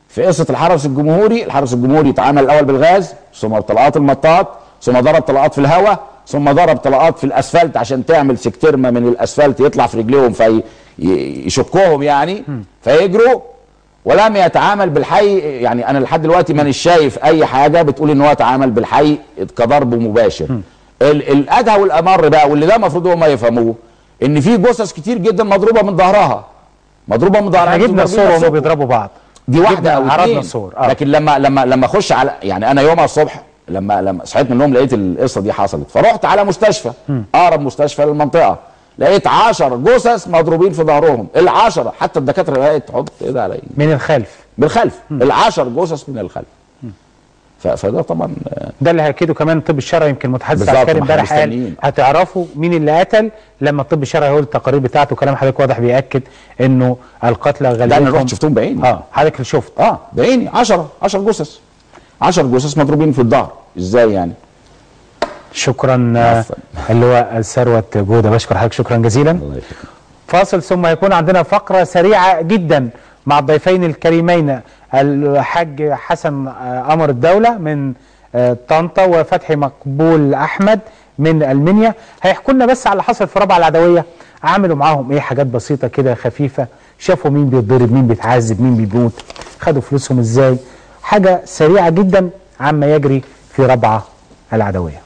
في قصه الحرس الجمهوري الحرس الجمهوري اتعامل الاول بالغاز ثم بطلقات المطاط ثم ضرب طلقات في الهواء ثم ضرب طلقات في الاسفلت عشان تعمل سكترمه من الاسفلت يطلع في رجليهم فيشكوهم يعني فيجروا ولم يتعامل بالحي يعني انا لحد دلوقتي مانيش شايف اي حاجه بتقول ان هو تعامل بالحي كضرب مباشر ال- الادهى والامر بقى واللي ده المفروض هم يفهموه ان في جثث كتير جدا مضروبه من ظهرها مضروبه من ظهرها احنا انتوا جبنا ضاربين صور وهم نفسكم. بيضربوا بعض دي واحده جبنا- او عرضنا اتنين الصور اه لكن لما لما لما اخش على يعني انا يومها الصبح لما لما صحيت من النوم لقيت القصه دي حصلت فرحت على مستشفى اقرب مستشفى للمنطقه لقيت 10 جثث مضروبين في ظهرهم العشرة حتى الدكاتره لقيت تحط ايدها على إيدي. من الخلف بالخلف العشر جثث من الخلف ف- فده طبعا آه، ده اللي هيأكده كمان الطب الشرعي يمكن المتحدث بالظبط، العسكري ما احنا امبارح قال مستنيين. هتعرفوا مين اللي قتل لما الطب الشرعي هو التقارير بتاعته كلام حضرتك واضح بيأكد انه القتلى ده انا غالبا رحت شفتهم بعيني اه حضرتك اللي شفت اه بعيني 10 10 جثث 10 جثث مضروبين في الظهر ازاي يعني شكرا آه، عفواً. اللواء ثروت جوده بشكر حضرتك شكرا جزيلا الله يخليك فاصل ثم يكون عندنا فقرة سريعة جدا مع الضيفين الكريمين الحاج حسن آه، قمر الدولة من آه، طنطا وفتحي مقبول أحمد من المنيا هيحكوا لنا بس على اللي حصل في ربع العدوية عملوا معاهم ايه حاجات بسيطة كده خفيفة شافوا مين بيتضرب مين بيتعذب مين بيموت خدوا فلوسهم ازاي حاجة سريعة جدا عما يجري في ربع العدوية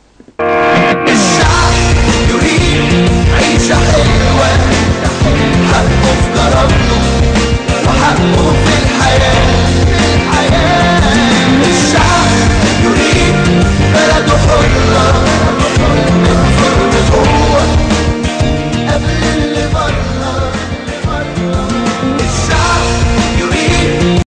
الشعب يريد عيشة حلوة حقه في كرامته وحقه في الحياة